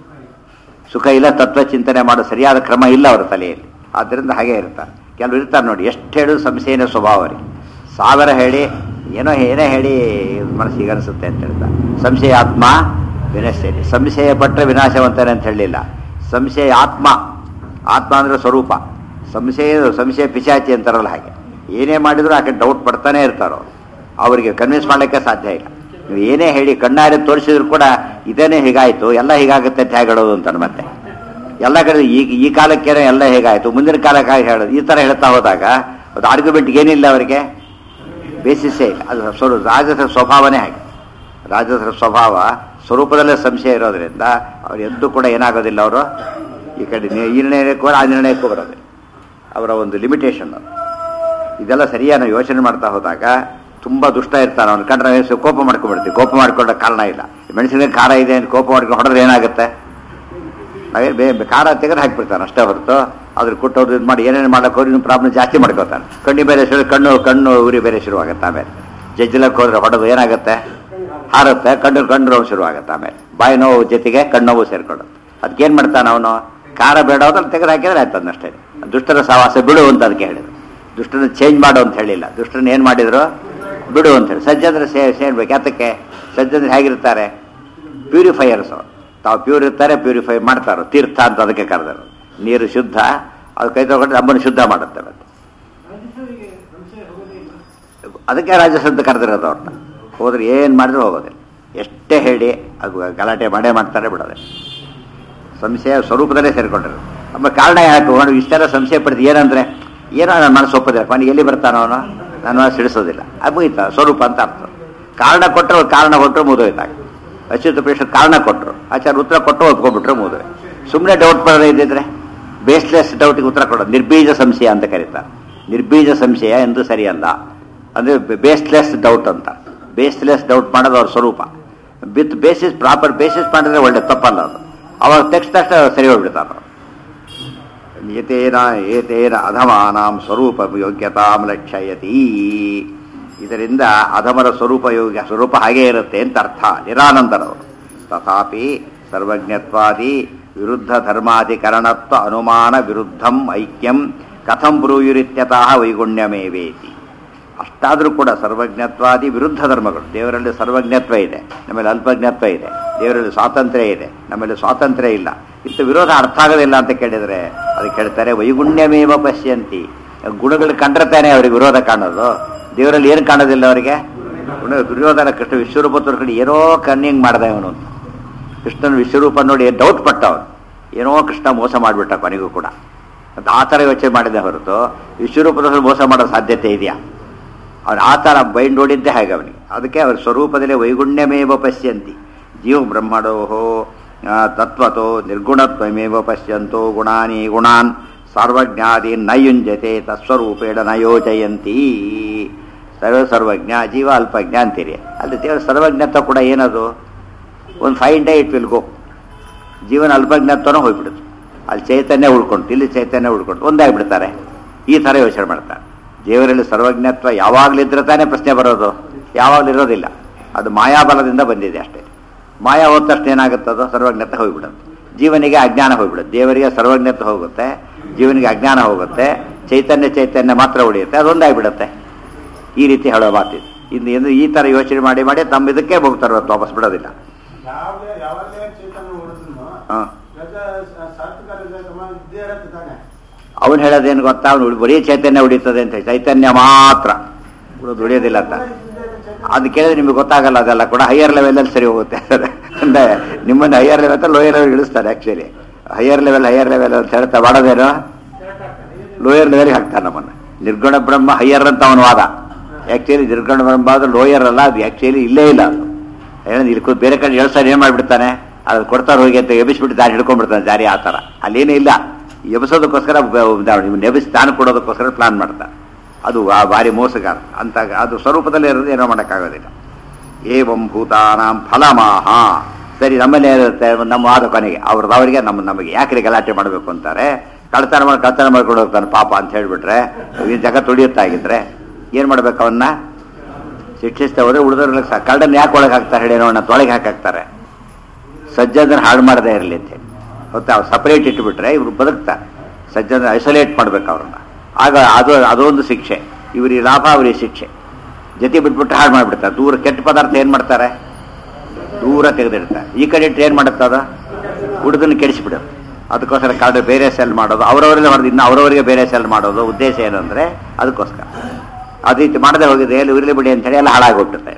ಸುಖ ಇಲ್ಲ ತತ್ವ ಚಿಂತನೆ ಮಾಡೋ ಸರಿಯಾದ ಕ್ರಮ ಇಲ್ಲ ಅವರ ತಲೆಯಲ್ಲಿ ಆದ್ದರಿಂದ ಹಾಗೆ ಇರ್ತಾರೆ ಕೆಲವರು ಇರ್ತಾರೆ ನೋಡಿ ಎಷ್ಟು ಹೇಳಿದ್ರು ಸಂಶಯನ ಸ್ವಭಾವ ಅವರಿಗೆ ಸಾವಿರ ಹೇಳಿ ಏನೋ ಏನೇ ಹೇಳಿ ಮನಸ್ಸಿಗೆ ಅನಿಸುತ್ತೆ ಅಂತ ಹೇಳ್ತಾರೆ ಸಂಶಯ ಆತ್ಮ ವಿನಶ್ಯರಿ ಸಂಶಯ ಪಟ್ಟರೆ ವಿನಾಶವಂತಾನೆ ಅಂತ ಹೇಳಲಿಲ್ಲ ಸಂಶಯ ಆತ್ಮ ಆತ್ಮ ಅಂದ್ರೆ ಸ್ವರೂಪ ಸಂಶಯ ಸಂಶಯ ಪಿಶಾಚಿ ಅಂತಾರಲ್ಲ ಹಾಗೆ ಏನೇ ಮಾಡಿದ್ರು ಆಕೆ ಡೌಟ್ ಪಡ್ತಾನೆ ಇರ್ತಾರೋ ಅವರಿಗೆ ಕನ್ವಿನ್ಸ್ ಮಾಡಲಿಕ್ಕೆ ಸಾಧ್ಯ ಇಲ್ಲ ನೀವು ಏನೇ ಹೇಳಿ ಕಣ್ಣಾರೆ ತೋರಿಸಿದ್ರು ಕೂಡ ಇದೇನೇ ಹೀಗಾಯ್ತು ಎಲ್ಲ ಹೀಗಾಗುತ್ತೆ ಅಂತ ಹೇಗೆ ಹೇಳೋದು ಅಂತಾನೆ ಮತ್ತೆ ಎಲ್ಲ ಕಡೆ ಈಗ ಈ ಕಾಲಕ್ಕೇನೆ ಎಲ್ಲ ಹೇಗಾಯ್ತು ಮುಂದಿನ ಕಾಲಕ್ಕೆ ಹಾಗೆ ಹೇಳೋದು ಈ ಥರ ಹೇಳ್ತಾ ಹೋದಾಗ ಅದು ಆರ್ಗ್ಯುಮೆಂಟ್ ಏನಿಲ್ಲ ಅವರಿಗೆ ಬೇಸಿಸೇ ಇಲ್ಲ ಅದು ಸ್ವರೂ ರಾಜಸರ ಸ್ವಭಾವನೇ ಹಾಗೆ ರಾಜಸರ ಸ್ವಭಾವ ಸ್ವರೂಪದಲ್ಲೇ ಸಂಶಯ ಇರೋದ್ರಿಂದ ಅವ್ರು ಎಂದೂ ಕೂಡ ಏನಾಗೋದಿಲ್ಲ ಅವರು ಈ ಕಡೆ ನಿ- ಈ ನಿರ್ಣಯಕ್ಕೂ ಆ ನಿರ್ಣಯಕ್ಕೂ ಬರೋದಿಲ್ಲ ಅವರ ಒಂದು ಲಿಮಿಟೇಷನ್ ಅದು ಇದೆಲ್ಲ ಸರಿಯಾಗಿ ನಾವು ಯೋಚನೆ ಮಾಡ್ತಾ ಹೋದಾಗ ತುಂಬಾ ದುಷ್ಟ ಇರ್ತಾನೆ ಅವ್ನು ಕಂಡ್ರೆ ನಾವು ಕೋಪ ಮಾಡ್ಕೊಂಡ್ಬಿಡ್ತೀವಿ ಕೋಪ ಮಾಡ್ಕೊಂಡ ಕಾರಣ ಇಲ್ಲ ಮೆಣಸಿನ ಖಾರ ಇದೆ ಅಂತ ಕೋಪ ಮಾಡ್ಕೊಂಡು ಹೊಡೆದ್ರೆ ಏನಾಗುತ್ತೆ ನಾವೇ ಬೇ ಬೇ- ಖಾರ ತೆಗೆದು ಹಾಕ್ಬಿಡ್ತಾನೆ ಅಷ್ಟೇ ಹೊರತು ಅದ್ರ ಕೊಟ್ಟವ್ರು ಇದು ಮಾಡಿ ಏನೇನು ಮಾಡಕ್ಕೆ ಹೋದ್ರೆ ಇನ್ನೂ ಪ್ರಾಬ್ಲಮ್ ಜಾಸ್ತಿ ಮಾಡ್ಕೋತಾನೆ ಕಣ್ಣು ಬೇರೆ ಶುರು ಕಣ್ಣು ಕಣ್ಣು ಉರಿ ಬೇರೆ ಶುರುವಾಗುತ್ತೆ ಆಮೇಲೆ ಜಜ್ಜಲಕ್ಕೆ ಹೋದ್ರೆ ಹೊಡೆದು ಏನಾಗುತ್ತೆ ಹಾರುತ್ತೆ ಕಣ್ಣು ಕಣ್ಣು ನೋವು ಶುರುವಾಗುತ್ತೆ ಆಮೇಲೆ ಬಾಯಿ ನೋವು ಜೊತೆಗೆ ಕಣ್ಣು ನೋವು ಸೇರ್ಕೊಂಡು ಅದಕ್ಕೇನು ಮಾಡ್ತಾನೆ ಅವನು ಖಾರ ಬೇಡ ಅದ್ರಲ್ಲಿ ತೆಗೆದು ಹಾಕಿದ್ರೆ ಆಯ್ತು ಅದನ್ನಷ್ಟೇ ದುಷ್ಟರ ಸಹವಾಸ ಬಿಡು ಅಂತ ಅದಕ್ಕೆ ಹೇಳಿದ್ರು ದುಷ್ಟನ ಚೇಂಜ್ ಮಾಡು ಅಂತ ಹೇಳಿಲ್ಲ ದುಷ್ಟರನ್ನ ಏನು ಮಾಡಿದ್ರು ಬಿಡು ಅಂತ ಹೇಳಿ ಸಜ್ಜಂದ್ರೆ ಸೇ ಸೇರ್ಬೇಕು ಯಾತಕ್ಕೆ ಸಜ್ಜಂದ್ರೆ ಹೇಗಿರ್ತಾರೆ ಪ್ಯೂರಿಫೈಯರ್ಸ್ ಅವರು ತಾವು ಪ್ಯೂರ್ ಇರ್ತಾರೆ ಪ್ಯೂರಿಫೈ ಮಾಡ್ತಾರೆ ತೀರ್ಥ ಅಂತ ಅದಕ್ಕೆ ಕರೆದರು ನೀರು ಶುದ್ಧ ಅದು ಕೈ ತಗೊಂಡ್ರೆ ನಮ್ಮನ್ನು ಶುದ್ಧ ಮಾಡುತ್ತೆ ಮತ್ತೆ ಅದಕ್ಕೆ ರಾಜಸಂತ ಕರೆದಿರೋದು ಅವ್ರನ್ನ ಹೋದ್ರೆ ಏನು ಮಾಡಿದ್ರು ಹೋಗೋದಿಲ್ಲ ಎಷ್ಟೇ ಹೇಳಿ ಅದು ಗಲಾಟೆ ಮಾಡೇ ಮಾಡ್ತಾರೆ ಬಿಡೋದೆ ಸಂಶಯ ಸ್ವರೂಪದಲ್ಲೇ ಸೇರಿಕೊಂಡಿರೋದು ನಮ್ಮ ಕಾರಣ ಯಾಕೆ ಅವನು ಇಷ್ಟೆಲ್ಲ ಸಂಶಯ ಪಡೆದು ಏನಂದ್ರೆ ಏನೋ ನನ್ನ ಮನಸ್ಸು ಒಪ್ಪದಿಲ್ಲ ಅವನು ಎಲ್ಲಿ ಬರ್ತಾನೋ ಅವನು ನನ್ನ ಮನಸ್ಸು ಹಿಡಿಸೋದಿಲ್ಲ ಅದು ಮುಗೀತ ಸ್ವರೂಪ ಅಂತ ಅರ್ಥ ಕಾರಣ ಕೊಟ್ಟರು ಕಾರಣ ಕೊಟ್ಟರು ಮುಗಿದೋಯ್ತಾಗ ಅಚ್ಯುತ ಪ್ರೇಷರ್ ಕಾರಣ ಕೊಟ್ಟರು ಆಚಾರ ಉತ್ತರ ಕೊಟ್ಟು ಒಪ್ಕೊಂಡ್ಬಿಟ್ರು ಮುಗಿದ್ರೆ ಸುಮ್ಮನೆ ಡೌಟ್ ಬರೋದೇ ಇದ್ದಿದ್ರೆ ಬೇಸ್ಲೆಸ್ ಡೌಟಿಗೆ ಉತ್ತರ ಕೊಡೋದು ನಿರ್ಬೀಜ ಸಂಶಯ ಅಂತ ಕರೀತಾರೆ ನಿರ್ಬೀಜ ಸಂಶಯ ಎಂದು ಸರಿಯಲ್ಲ ಅಂದರೆ ಬೇಸ್ಲೆಸ್ ಡೌಟ್ ಅಂತ ಬೇಸ್ಲೆಸ್ ಡೌಟ್ ಮಾಡೋದು ಅವ್ರ ಸ್ವರೂಪ ವಿತ್ ಬೇಸಿಸ್ ಪ್ರಾಪರ್ ಬೇಸಿಸ್ ಮಾಡಿದ್ರೆ ಒಳ್ಳೆ ತಪ್ಪಲ್ಲ ಅದು ಅವಾಗ ಟೆಕ್ಸ್ಟ್ ತಕ್ಷಣ ಸರಿ ಹೋಗ್ಬಿಡ್ತಾರೆ ಅವ್ರು. ಏತೇನ ಏತೇನ ಅಧಮಾನಾಂ ಸ್ವರೂಪ ಯೋಗ್ಯತಾಂ ಲಕ್ಷಯತಿ ಇದರಿಂದ ಅಧಮರ ಸ್ವರೂಪ ಯೋಗ್ಯ ಸ್ವರೂಪ ಹಾಗೇ ಇರುತ್ತೆ ಅಂತ ಅರ್ಥ ನಿರಾನಂದರವರು ತಥಾಪಿ ಸರ್ವಜ್ಞತ್ವಾದಿ ವಿರುದ್ಧ ಧರ್ಮಾಧಿಕರಣತ್ವ ಅನುಮಾನ ವಿರುದ್ಧಂ ಐಕ್ಯಂ ಕಥಂ ಬ್ರೂಯುರಿತ್ಯತಃ ವೈಗುಣ್ಯಮೇವೇತಿ ಅಷ್ಟಾದರೂ ಕೂಡ ಸರ್ವಜ್ಞತ್ವಾದಿ ವಿರುದ್ಧ ಧರ್ಮಗಳು ದೇವರಲ್ಲಿ ಸರ್ವಜ್ಞತ್ವ ಇದೆ ನಮ್ಮಲ್ಲಿ ಅಲ್ಪಜ್ಞತ್ವ ಇದೆ ದೇವರಲ್ಲಿ ಸ್ವಾತಂತ್ರ್ಯ ಇದೆ ನಮ್ಮಲ್ಲಿ ಸ್ವಾತಂತ್ರ್ಯ ಇಲ್ಲ ಇಷ್ಟು ವಿರೋಧ ಅರ್ಥ ಆಗೋದಿಲ್ಲ ಅಂತ ಕೇಳಿದರೆ ಅದಕ್ಕೆ ಹೇಳ್ತಾರೆ ವೈಗುಣ್ಯಮೇವ ಪಶ್ಯಂತಿ ಗುಣಗಳು ಕಂಡ್ರೆ ತಾನೇ ಅವ್ರಿಗೆ ವಿರೋಧ ಕಾಣೋದು ದೇವರಲ್ಲಿ ಏನು ಕಾಣೋದಿಲ್ಲ ಅವರಿಗೆ ಗುಣ ದುರ್ಯೋಧನ ಕೃಷ್ಣ ವಿಶ್ವರೂಪ ತೋರ್ಕೊಂಡು ಏನೋ ಕನ್ನಿಂಗ್ ಮಾಡ್ದ ಇವನು ಅಂತ ಕೃಷ್ಣನ ವಿಶ್ವರೂಪ ನೋಡಿ ಡೌಟ್ ಪಟ್ಟ ಅವನು ಏನೋ ಕೃಷ್ಣ ಮೋಸ ಮಾಡಿಬಿಟ್ಟ ಕೊನೆಗೂ ಕೂಡ ಅಂತ ಆ ಥರ ಯೋಚನೆ ಮಾಡಿದೆ ಹೊರತು ವಿಶ್ವರೂಪದಲ್ಲಿ ಮೋಸ ಮಾಡೋ ಸಾಧ್ಯತೆ ಇದೆಯಾ ಅವನು ಆ ಥರ ಬೈಂಡ್ ನೋಡಿದ್ದೇ ಹಾಗೆ ಅವನಿಗೆ ಅದಕ್ಕೆ ಅವ್ರ ಸ್ವರೂಪದಲ್ಲಿ ವೈಗುಣ್ಯಮೇವ ಪಶ್ಯಂತಿ ಜೀವ ಬ್ರಹ್ಮಣೋ ತತ್ವತೋ ನಿರ್ಗುಣತ್ವಮೇವ ಪಶ್ಯಂತೋ ಗುಣಾನಿ ಗುಣಾನ್ ಸರ್ವಜ್ಞಾದಿ ನಯುಂಜತೆ ತತ್ಸ್ವರೂಪೇಣ ನ ಯೋಜಯಂತಿ ಸರ್ವ ಸರ್ವಜ್ಞ ಜೀವ ಅಲ್ಪಜ್ಞ ಅಂತೀರಿ ಅಲ್ಲಿ ದೇವರ ಸರ್ವಜ್ಞತ್ವ ಕೂಡ ಏನದು ಒಂದು five day it will go ಜೀವನ ಅಲ್ಪಜ್ಞತ್ವನೂ ಹೋಗ್ಬಿಡುತ್ತೆ ಅಲ್ಲಿ ಚೈತನ್ಯ ಉಳ್ಕೊಂಡು ಇಲ್ಲಿ ಚೈತನ್ಯ ಉಳ್ಕೊಂಡು ಒಂದಾಗ್ಬಿಡ್ತಾರೆ ಈ ಥರ ಯೋಚನೆ ಮಾಡ್ತಾರೆ ದೇವರಲ್ಲಿ ಸರ್ವಜ್ಞತ್ವ ಯಾವಾಗಲಿದ್ರೆ ತಾನೇ ಪ್ರಶ್ನೆ ಬರೋದು ಯಾವಾಗಲೂ ಇರೋದಿಲ್ಲ ಅದು ಮಾಯಾಬಲದಿಂದ ಬಂದಿದೆ ಅಷ್ಟೇ ಮಾಯಾ ಹೋದ ತಕ್ಷಣ ಏನಾಗುತ್ತದೋ ಸರ್ವಜ್ಞತೆ ಹೋಗ್ಬಿಡುತ್ತೆ ಜೀವನಿಗೆ ಅಜ್ಞಾನ ಹೋಗ್ಬಿಡುತ್ತೆ ದೇವರಿಗೆ ಸರ್ವಜ್ಞತೆ ಹೋಗುತ್ತೆ ಜೀವನಿಗೆ ಅಜ್ಞಾನ ಹೋಗುತ್ತೆ ಚೈತನ್ಯ ಚೈತನ್ಯ ಮಾತ್ರ ಉಳಿಯುತ್ತೆ ಅದೊಂದಾಗ್ಬಿಡುತ್ತೆ ಈ ರೀತಿ ಹೇಳೋ ಮಾತಿದೆ ಇನ್ನು ಏನು ಈ ಥರ ಯೋಚನೆ ಮಾಡಿ ಮಾಡಿ ತಮ್ಮ ಇದಕ್ಕೆ ಹೋಗ್ತಾರೆ ಹೊರ್ತು ವಾಪಸ್ ಬಿಡೋದಿಲ್ಲ ಯಾವ್ದೇ ಯಾವತ್ತೇ ಚೇತನ ಹೊಡೆದ್ರು ಹಾಂ ಸಾತ್ವಿಕ ರಜತಮ ಇದ್ದೇ ಇರತ್ತೆ ತಾನೆ ಅವನು ಹೇಳೋದೇನು ಗೊತ್ತಾ ಅವನು ಬರೀ ಚೈತನ್ಯ ಉಳಿತದೆ ಅಂತ ಹೇಳಿ ಚೈತನ್ಯ ಮಾತ್ರ ಉಳಿದು ಉಳಿಯೋದಿಲ್ಲ ಅಂತ ಅದು ಕೇಳಿದ್ರೆ ನಿಮಗೆ ಗೊತ್ತಾಗಲ್ಲ ಅದೆಲ್ಲ ಕೂಡ ಹೈಯರ್ ಲೆವೆಲಲ್ಲಿ ಸರಿ ಹೋಗುತ್ತೆ ಅಂದ್ರೆ ನಿಮ್ಮನ್ನು ಹೈಯರ್ ಲೆವೆಲ್ ಅಂತ ಲೋಯರ್ ಲೆವೆಲ್ ಇಳಿಸ್ತಾರೆ actually higher level higher level ಅಂತ ಹೇಳ್ತಾ ಮಾಡೋದೇನು ಲೋಯರ್ ಲೆವೆಲ್ಗೆ ಹಾಕ್ತಾನೆ ನಮ್ಮನ್ನು ನಿರ್ಗುಣ ಬ್ರಹ್ಮ ಹೈಯರ್ ಅಂತ ಅವನ ವಾದ ಆ್ಯಕ್ಚುಲಿ ನಿರ್ಗುಣ ಬ್ರಹ್ಮ ಅದು ಲೋಯರ್ ಅಲ್ಲ ಅದು ಆ್ಯಕ್ಚುಲಿ ಇಲ್ಲೇ ಇಲ್ಲ ಅದು ಹೇಳಿ ಇಲ್ಲಿ ಕೂತ್ ಬೇರೆ ಕಡೆ ಎಳ್ಸಾರಿ ಏನು ಮಾಡಿಬಿಡ್ತಾನೆ ಅದು ಕೊಡ್ತಾರೆ ಹೋಗಿ ಅಂತ ಎಬ್ಬಿಸ್ಬಿಟ್ಟು ದಾರಿ ಹಿಡ್ಕೊಂಡ್ಬಿಡ್ತಾನೆ ಜಾರಿ ಆ ಥರ ಅಲ್ಲೇನೂ ಇಲ್ಲ ಎಬ್ಸೋದಕ್ಕೋಸ್ಕರ ಎಬ್ಬಿಸಿ ತಾನು ಕೊಡೋದಕ್ಕೋಸ್ಕರ ಪ್ಲಾನ್ ಮಾಡ್ತಾನೆ ಅದು ಆ ಭಾರಿ ಮೋಸಗಾರ ಅಂತ ಅದು ಸ್ವರೂಪದಲ್ಲಿ ಇರೋದು ಏನೋ ಮಾಡೋಕ್ಕಾಗೋದಿಲ್ಲ ಏವಂ ಭೂತಾನಾಂ ಫಲಮಾಹ ಸರಿ ನಮ್ಮಲ್ಲಿ ಏನಿರುತ್ತೆ ನಮ್ಮ ವಾದ ಕೊನೆಗೆ ಅವ್ರದ್ದು ಅವರಿಗೆ ನಮ್ಮ ನಮಗೆ ಯಾಕೆ ಗಲಾಟೆ ಮಾಡಬೇಕು ಅಂತಾರೆ ಕಳ್ತನ ಮಾಡಿ ಕಳ್ತನ ಮಾಡ್ಕೊಂಡು ಹೋಗ್ತಾನೆ ಪಾಪ ಅಂತ ಹೇಳ್ಬಿಟ್ರೆ ಈ ಜಗತ್ತು ಉಳಿಯುತ್ತಾಗಿದ್ರೆ ಏನು ಮಾಡ್ಬೇಕು ಅವನ್ನ ಶಿಕ್ಷಿಸ್ತಾ ಹೋದ್ರೆ ಉಳಿದವ್ರಿಗೆ ಸಹ ಕಳ್ಳನ ಯಾಕೆ ಒಳಗೆ ಹಾಕ್ತಾರೆ ಹೇಳಿ ನೋಡೋಣ ತೊಳಗೆ ಹಾಕಾಕ್ತಾರೆ ಸಜ್ಜನರ ಹಾಳು ಮಾಡದೇ ಇರಲಿ ಅಂತ ಹೇಳಿ ಗೊತ್ತಾ ಅವ್ರು ಸಪರೇಟ್ ಇಟ್ಬಿಟ್ರೆ ಇವರು ಬದುಕ್ತಾರೆ ಸಜ್ಜನ ಐಸೋಲೇಟ್ ಮಾಡ್ಬೇಕು ಅವ್ರನ್ನ ಆಗ ಅದು ಅದೊಂದು ಶಿಕ್ಷೆ ಇವರಿಗೆ ಲಾಭ ಅವರಿಗೆ ಶಿಕ್ಷೆ ಜೊತೆ ಬಿಟ್ಬಿಟ್ರೆ ಹಾಳು ಮಾಡಿಬಿಡ್ತಾರೆ ದೂರ ಕೆಟ್ಟ ಪದಾರ್ಥ ಏನು ಮಾಡ್ತಾರೆ ದೂರ ತೆಗೆದಿಡ್ತಾರೆ ಈ ಕಡೆ ಇಟ್ಟರೆ ಏನು ಮಾಡುತ್ತೆ ಅದು ಹುಡುಗನ ಕೆಡಿಸಿಬಿಡುತ್ತೆ ಅದಕ್ಕೋಸ್ಕರ ಕಾರ್ಡ್ ಬೇರೆ ಸೆಲ್ ಮಾಡೋದು ಅವರವರಲ್ಲೇ ಹೊಡೆದು ಇನ್ನು ಅವರವರಿಗೆ ಬೇರೆ ಸೆಲ್ ಮಾಡೋದು ಉದ್ದೇಶ ಏನು ಅಂದರೆ ಅದಕ್ಕೋಸ್ಕರ ಅದು ರೀತಿ ಮಾಡದೆ ಹೋಗಿದೆ ಎಲ್ಲಿ ಉರಿಲಿ ಬಿಡಿ ಅಂತೇಳಿ ಎಲ್ಲ ಹಾಳಾಗೋಗ್ಬಿಡುತ್ತೆ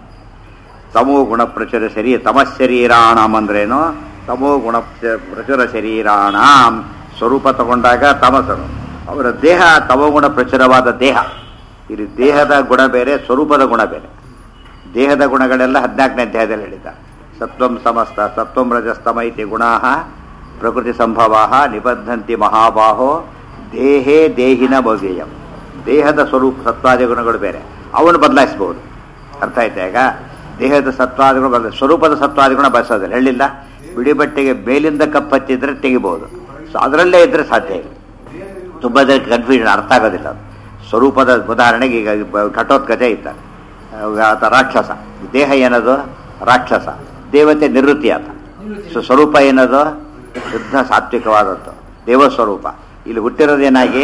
ತಮೋ ಗುಣ ಪ್ರಚುರ ಶರೀರ ತಮಶರೀರಾಣಂ ಅಂದ್ರೇನು ತಮೋ ಗುಣ ಪ್ರಚುರ ಶರೀರಾಣಂ ಸ್ವರೂಪ ತಗೊಂಡಾಗ ತಮಸರು ಅವರ ದೇಹ ತಮೋಗುಣ ಪ್ರಚುರವಾದ ದೇಹ ಇಲ್ಲಿ ದೇಹದ ಗುಣ ಬೇರೆ ಸ್ವರೂಪದ ಗುಣ ಬೇರೆ ದೇಹದ ಗುಣಗಳೆಲ್ಲ ಹದಿನಾಲ್ಕನೇ ಅಧ್ಯಾಯದಲ್ಲಿ ಹೇಳಿದ್ದಾರೆ ಸತ್ವಂ ಸಮಸ್ತ ಸತ್ವಂ ರಜಸ್ತಮ ಇತಿ ಗುಣಾ ಪ್ರಕೃತಿ ಸಂಭವ ನಿಬದ್ಧಂತಿ ಮಹಾಬಾಹೋ ದೇಹೇ ದೇಹಿನ ಭವ್ಯಯಂ ದೇಹದ ಸ್ವರೂಪ ಸತ್ವಾದಿ ಗುಣಗಳು ಬೇರೆ ಅವನು ಬದಲಾಯಿಸಬಹುದು ಅರ್ಥ ಆಯ್ತಾ ಈಗ ದೇಹದ ಸತ್ವಾದಿಗುಣ ಬದಲ ಸ್ವರೂಪದ ಸತ್ವಾದಿಗುಣ ಬಯಸೋದಿಲ್ಲ ಹೇಳಿಲ್ಲ ಬಿಡಿ ಬಟ್ಟೆಗೆ ಮೇಲಿಂದ ಕಪ್ಪತ್ತಿದ್ರೆ ತೆಗಿಬಹುದು ಸೊ ಅದರಲ್ಲೇ ಇದ್ರೆ ಸಾಧ್ಯ ಇಲ್ಲ ತುಂಬ ಜನಕ್ಕೆ ಕನ್ಫ್ಯೂಷನ್ ಅರ್ಥ ಆಗೋದಿಲ್ಲ ಅದು ಸ್ವರೂಪದ ಉದಾಹರಣೆಗೆ ಈಗ ಬ- ಘಟೋತ್ಕಚ ಇದ್ದಾನೆ ಆತ ರಾಕ್ಷಸ ದೇಹ ಏನದು ರಾಕ್ಷಸ ದೇವತೆ ನಿವೃತ್ತಿ ಆತ ಸೊ ಸ್ವರೂಪ ಏನದು ಶುದ್ಧ ಸಾತ್ವಿಕವಾದದ್ದು ದೇವ ಸ್ವರೂಪ ಇಲ್ಲಿ ಹುಟ್ಟಿರೋದೇನಾಗಿ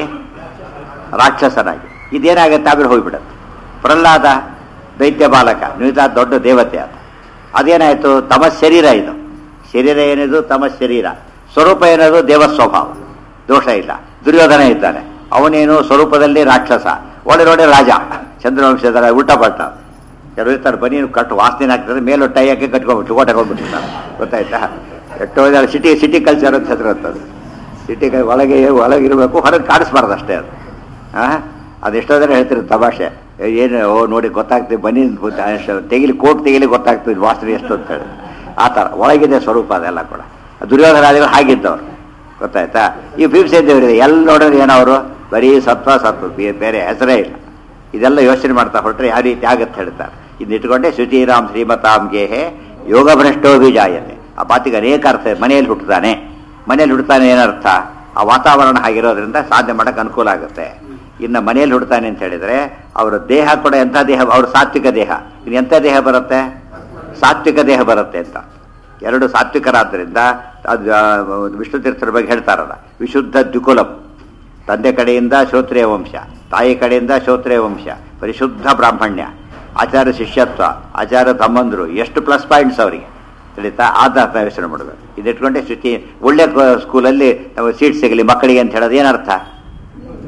ರಾಕ್ಷಸನಾಗಿ ಇದೇನಾಗುತ್ತೆ ಆಮೇಲೆ ಹೋಗ್ಬಿಡುತ್ತೆ ಪ್ರಹ್ಲಾದ ದೈತ್ಯ ಬಾಲಕ ನೀತ ದೊಡ್ಡ ದೇವತೆ ಆತ ಅದೇನಾಯಿತು ತಮ ಶರೀರ ಇದು ಶರೀರ ಏನಿದು ತಮ ಶರೀರ ಸ್ವರೂಪ ಏನದು ದೇವ ಸ್ವಭಾವ ದೋಷ ಇಲ್ಲ ದುರ್ಯೋಧನ ಇದ್ದಾನೆ ಅವನೇನು ಸ್ವರೂಪದಲ್ಲಿ ರಾಕ್ಷಸ ಒಳ್ಳೆ ರಾಜ ಚಂದ್ರವಂಶದ ಉಲ್ಟಾ ಪಟ್ಟ ಕೆಲವು ಇರ್ತಾರೆ ಬನ್ನಿ ಕಟ್ಟು ವಾಸನೆ ಹಾಕ್ತಾರೆ ಮೇಲೂ ಟೈ ಹಾಕಿ ಕಟ್ಕೊಂಡ್ಬಿಟ್ಟು ಓಟ ಹೋಗ್ಬಿಟ್ಟಿರ್ತಾರೆ ಗೊತ್ತಾಯ್ತಾ ಎಷ್ಟೋ ಜನ ಸಿಟಿ ಸಿಟಿ ಕಲ್ಚರ್ ಅಂತ ಹೆಸರು ಅಂತದ್ದು ಸಿಟಿ ಒಳಗೆ ಒಳಗಿರಬೇಕು ಹೊರಗೆ ಕಾಡಿಸ್ಬಾರ್ದು ಅಷ್ಟೇ ಅದು ಹಾಂ ಅದೆಷ್ಟೋ ಜನ ಹೇಳ್ತಿರು ತಮಾಷೆ ಏನು ಓ ನೋಡಿ ಗೊತ್ತಾಗ್ತದೆ ಬನ್ನಿ ತೆಗಿಲಿ ಕೋಟ್ ತೆಗಿಲಿ ಗೊತ್ತಾಗ್ತದೆ ವಾಸನೆ ಎಷ್ಟು ಅಂತ ಹೇಳಿ ಆ ಥರ ಒಳಗಿದೆ ಸ್ವರೂಪ ಅದೆಲ್ಲ ಕೂಡ ದುರ್ಯೋಧನಾದಿಗಳು ಹಾಗಿದ್ದವ್ರು ಗೊತ್ತಾಯ್ತಾ ಈ ಭೀಮಸೇನ್ ದೇವರಿದೆ ಎಲ್ಲ ನೋಡಿದ್ರೆ ಏನವರು ಬರೀ ಸತ್ವ ಸತ್ವ ಬೇ- ಬೇರೆ ಹೆಸರೇ ಇಲ್ಲ ಇದೆಲ್ಲ ಯೋಚನೆ ಮಾಡ್ತಾ ಹೊರಟ್ರೆ ಯಾವ ರೀತಿ ಆಗತ್ತೆ ಹೇಳ್ತಾರೆ ಇದನ್ನ ಇಟ್ಕೊಂಡೆ ಶುಚಿರಾಮ್ ಶ್ರೀಮತಾಂ ಗೇಹೆ ಯೋಗ ಭ್ರಷ್ಟೋ ಬೀಜಾಯತೆ ಆ ಪಾತಿಗೆ ಅನೇಕ ಅರ್ಥ ಇದೆ. ಮನೆಯಲ್ಲಿ ಹುಟ್ಟುತ್ತಾನೆ ಮನೆಯಲ್ಲಿ ಹುಡ್ತಾನೆ ಏನರ್ಥ ಆ ವಾತಾವರಣ ಆಗಿರೋದ್ರಿಂದ ಸಾಧನೆ ಮಾಡಕ್ಕೆ ಅನುಕೂಲ ಆಗುತ್ತೆ ಇನ್ನು ಮನೆಯಲ್ಲಿ ಹುಡ್ತಾನೆ ಅಂತ ಹೇಳಿದ್ರೆ ಅವರ ದೇಹ ಕೂಡ ಎಂಥ ದೇಹ ಅವ್ರ ಸಾತ್ವಿಕ ದೇಹ ಇನ್ನು ಎಂಥ ದೇಹ ಬರುತ್ತೆ ಸಾತ್ವಿಕ ದೇಹ ಬರುತ್ತೆ ಅಂತ ಎರಡು ಸಾತ್ವಿಕರಾದ್ದರಿಂದ ಅದು ಆ, ವಿಷ್ಣು ತೀರ್ಥರ ಬಗ್ಗೆ ಹೇಳ್ತಾರಲ್ಲ ವಿಶುದ್ಧ ದ್ವಿಕುಲಂ ತಂದೆ ಕಡೆಯಿಂದ ಶ್ರೋತ್ರಿಯ ವಂಶ ತಾಯಿ ಕಡೆಯಿಂದ ಶ್ರೋತ್ರಿಯ ವಂಶ ಪರಿಶುದ್ಧ ಬ್ರಾಹ್ಮಣ್ಯ ಆಚಾರ ಶಿಷ್ಯತ್ವ ಆಚಾರ ತಮ್ಮಂದರು ಎಷ್ಟು ಪ್ಲಸ್ ಪಾಯಿಂಟ್ಸ್ ಅವರಿಗೆ ತಿಳಿತಾ ಆದ ಅರ್ಥ ಯೋಚನೆ ಮಾಡಬೇಕು ಇದಿಟ್ಕೊಂಡೆ ಶುಚಿ ಒಳ್ಳೆ ಕ- ಸ್ಕೂಲಲ್ಲಿ ಸೀಟ್ ಸಿಗಲಿ ಮಕ್ಕಳಿಗೆ ಅಂತ ಹೇಳೋದು ಏನರ್ಥ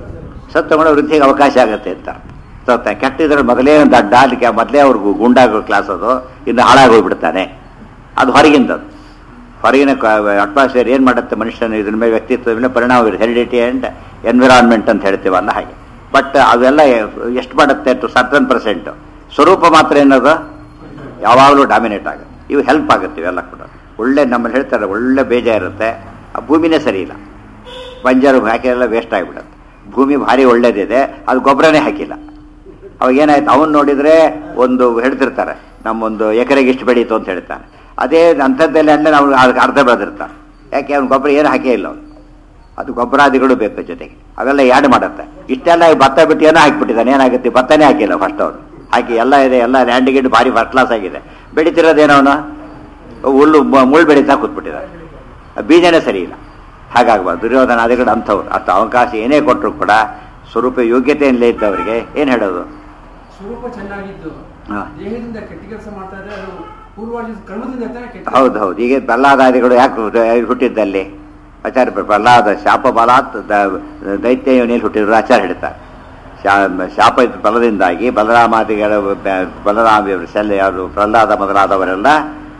ಸತ್ತುಕೊಂಡು ವೃದ್ಧಿಗೆ ಅವಕಾಶ ಆಗುತ್ತೆ ಅಂತ ಸತ್ತ ಕೆಟ್ಟಿದ್ರೆ ಮೊದಲೇ ಒಂದು ಅಡ್ಡ ಅದಕ್ಕೆ ಮೊದಲೇ ಅವ್ರಿಗೂ ಗುಂಡಾಗೋ ಕ್ಲಾಸ್ ಅದು ಇನ್ನು ಹಾಳಾಗೋಗ್ಬಿಡ್ತಾನೆ ಅದು ಹೊರಗಿಂದದು ಹೊರಗಿನ ಅಟ್ಮಾಸ್ಫಿಯರ್ ಏನು ಮಾಡುತ್ತೆ ಮನುಷ್ಯನ ಇದ್ರ ಮೇಲೆ ವ್ಯಕ್ತಿತ್ವದ ಮೇಲೆ ಪರಿಣಾಮ ಬೀರುತ್ತೆ ಹೆರಿಡಿಟಿ ಆ್ಯಂಡ್ ಎನ್ವಿರಾನ್ಮೆಂಟ್ ಅಂತ ಹೇಳ್ತೀವಲ್ಲ ಹಾಗೆ ಬಟ್ ಅವೆಲ್ಲ ಎಷ್ಟು ಮಾಡುತ್ತೆ ಟು ಸರ್ಟನ್ ಪರ್ಸೆಂಟು ಸ್ವರೂಪ ಮಾತ್ರ ಏನದು ಯಾವಾಗಲೂ ಡಾಮಿನೇಟ್ ಆಗುತ್ತೆ ಇವು ಹೆಲ್ಪ್ ಆಗುತ್ತೆ ಇವೆಲ್ಲ ಕೂಡ ಒಳ್ಳೆ ನಮ್ಮಲ್ಲಿ ಹೇಳ್ತಾರೆ ಒಳ್ಳೆ ಬೇಜ ಇರುತ್ತೆ ಆ ಭೂಮಿನೇ ಸರಿ ಇಲ್ಲ ಬಂಜರು ಹಾಕಿರೆಲ್ಲ ವೇಸ್ಟ್ ಆಗಿಬಿಡುತ್ತೆ ಭೂಮಿ ಭಾರಿ ಒಳ್ಳೇದಿದೆ ಅದು ಗೊಬ್ಬರನೇ ಹಾಕಿಲ್ಲ ಅವಾಗ ಏನಾಯ್ತು ಅವನು ನೋಡಿದರೆ ಒಂದು ಹೇಳ್ತಿರ್ತಾರೆ ನಮ್ಮೊಂದು ಎಕರೆಗೆ ಇಷ್ಟು ಬೆಳೀತು ಅಂತ ಹೇಳ್ತಾನೆ ಅದೇ ಅಂಥದ್ದೆಲ್ಲ ಅಂದರೆ ನಾವು ಅದಕ್ಕೆ ಅರ್ಧ ಬೆಳೆದಿರ್ತಾನೆ ಯಾಕೆ ಅವ್ನು ಗೊಬ್ಬರ ಏನು ಹಾಕೇ ಇಲ್ಲ ಅವನು ಅದು ಗೊಬ್ಬರಾದಿಗಳು ಬೇಕು ಜೊತೆಗೆ ಅವೆಲ್ಲ ಯಾಡ್ ಮಾಡುತ್ತೆ ಇಷ್ಟೆಲ್ಲ ಈ ಭತ್ತ ಬಿಟ್ಟು ಏನೋ ಹಾಕಿಬಿಟ್ಟಿದ್ದಾನೆ ಏನಾಗುತ್ತೆ ಭತ್ತನೇ ಹಾಕಿಲ್ಲ ಫಸ್ಟ್ ಅವನು ಹಾಕಿ ಎಲ್ಲ ಇದೆ ಎಲ್ಲ ಲ್ಯಾಂಡ್ ಗಿಡ್ ಭಾರಿ ಫಸ್ಟ್ ಕ್ಲಾಸ್ ಆಗಿದೆ ಬೆಳೀತಿರೋದೇನೋ ಅವನು ಹುಲ್ಲು ಮ- ಮುಳ್ಳು ಬೆಳೀತಾ ಕೂತ್ಬಿಟ್ಟಿದ್ದಾರೆ ಆ ಬೀಜನೇ ಸರಿ ಇಲ್ಲ ಹಾಗಾಗ್ಬಾರ್ದು ದುರ್ಯೋಧನ ಆದಿಗಳು ಅಂಥವ್ರು ಅಷ್ಟು ಅವಕಾಶ ಏನೇ ಕೊಟ್ಟರು ಕೂಡ ಸ್ವರೂಪ ಯೋಗ್ಯತೆ ಇಲ್ಲೇ ಇದ್ದವರಿಗೆ ಏನು ಹೇಳೋದು ಸ್ವರೂಪ ಚೆನ್ನಾಗಿದ್ದು ಹಾ. ದೇಹದಿಂದ ಕೆಟ್ಟ ಕೆಲಸ ಮಾಡ್ತಾ ಇದ್ರೆ ಅದು ಪೂರ್ವಾಜ ಕರ್ಮದಿಂದ ತಾನೇ ಕೆಟ್ಟ ಹೌದು ಹೌದು ಈಗ ಪ್ರಹ್ಲಾದಾದಿಗಳು ಯಾಕೆ ಹುಟ್ಟಿದ್ದಲ್ಲಿ ಆಚಾರ್ಯ ಪ್ರ- ಪ್ರಹ್ಲಾದ ಶಾಪ ಬಲಾತ್ ದ- ದೈತ್ಯ ಯೋನಿಯಲ್ಲಿ ಹುಟ್ಟಿದ್ರು ಆಚಾರ್ಯ ಹೇಳ್ತಾರೆ ಶಾ- ಶಾಪ ಇದ್ದ ಬಲದಿಂದಾಗಿ ಬಲರಾಮಾದಿಗಳ ಬ- ಬಲರಾಮ ಇವರು ಶಲ್ಯ ಯಾರು ಪ್ರಹ್ಲಾದ ಮೊದಲಾದವರೆಲ್ಲ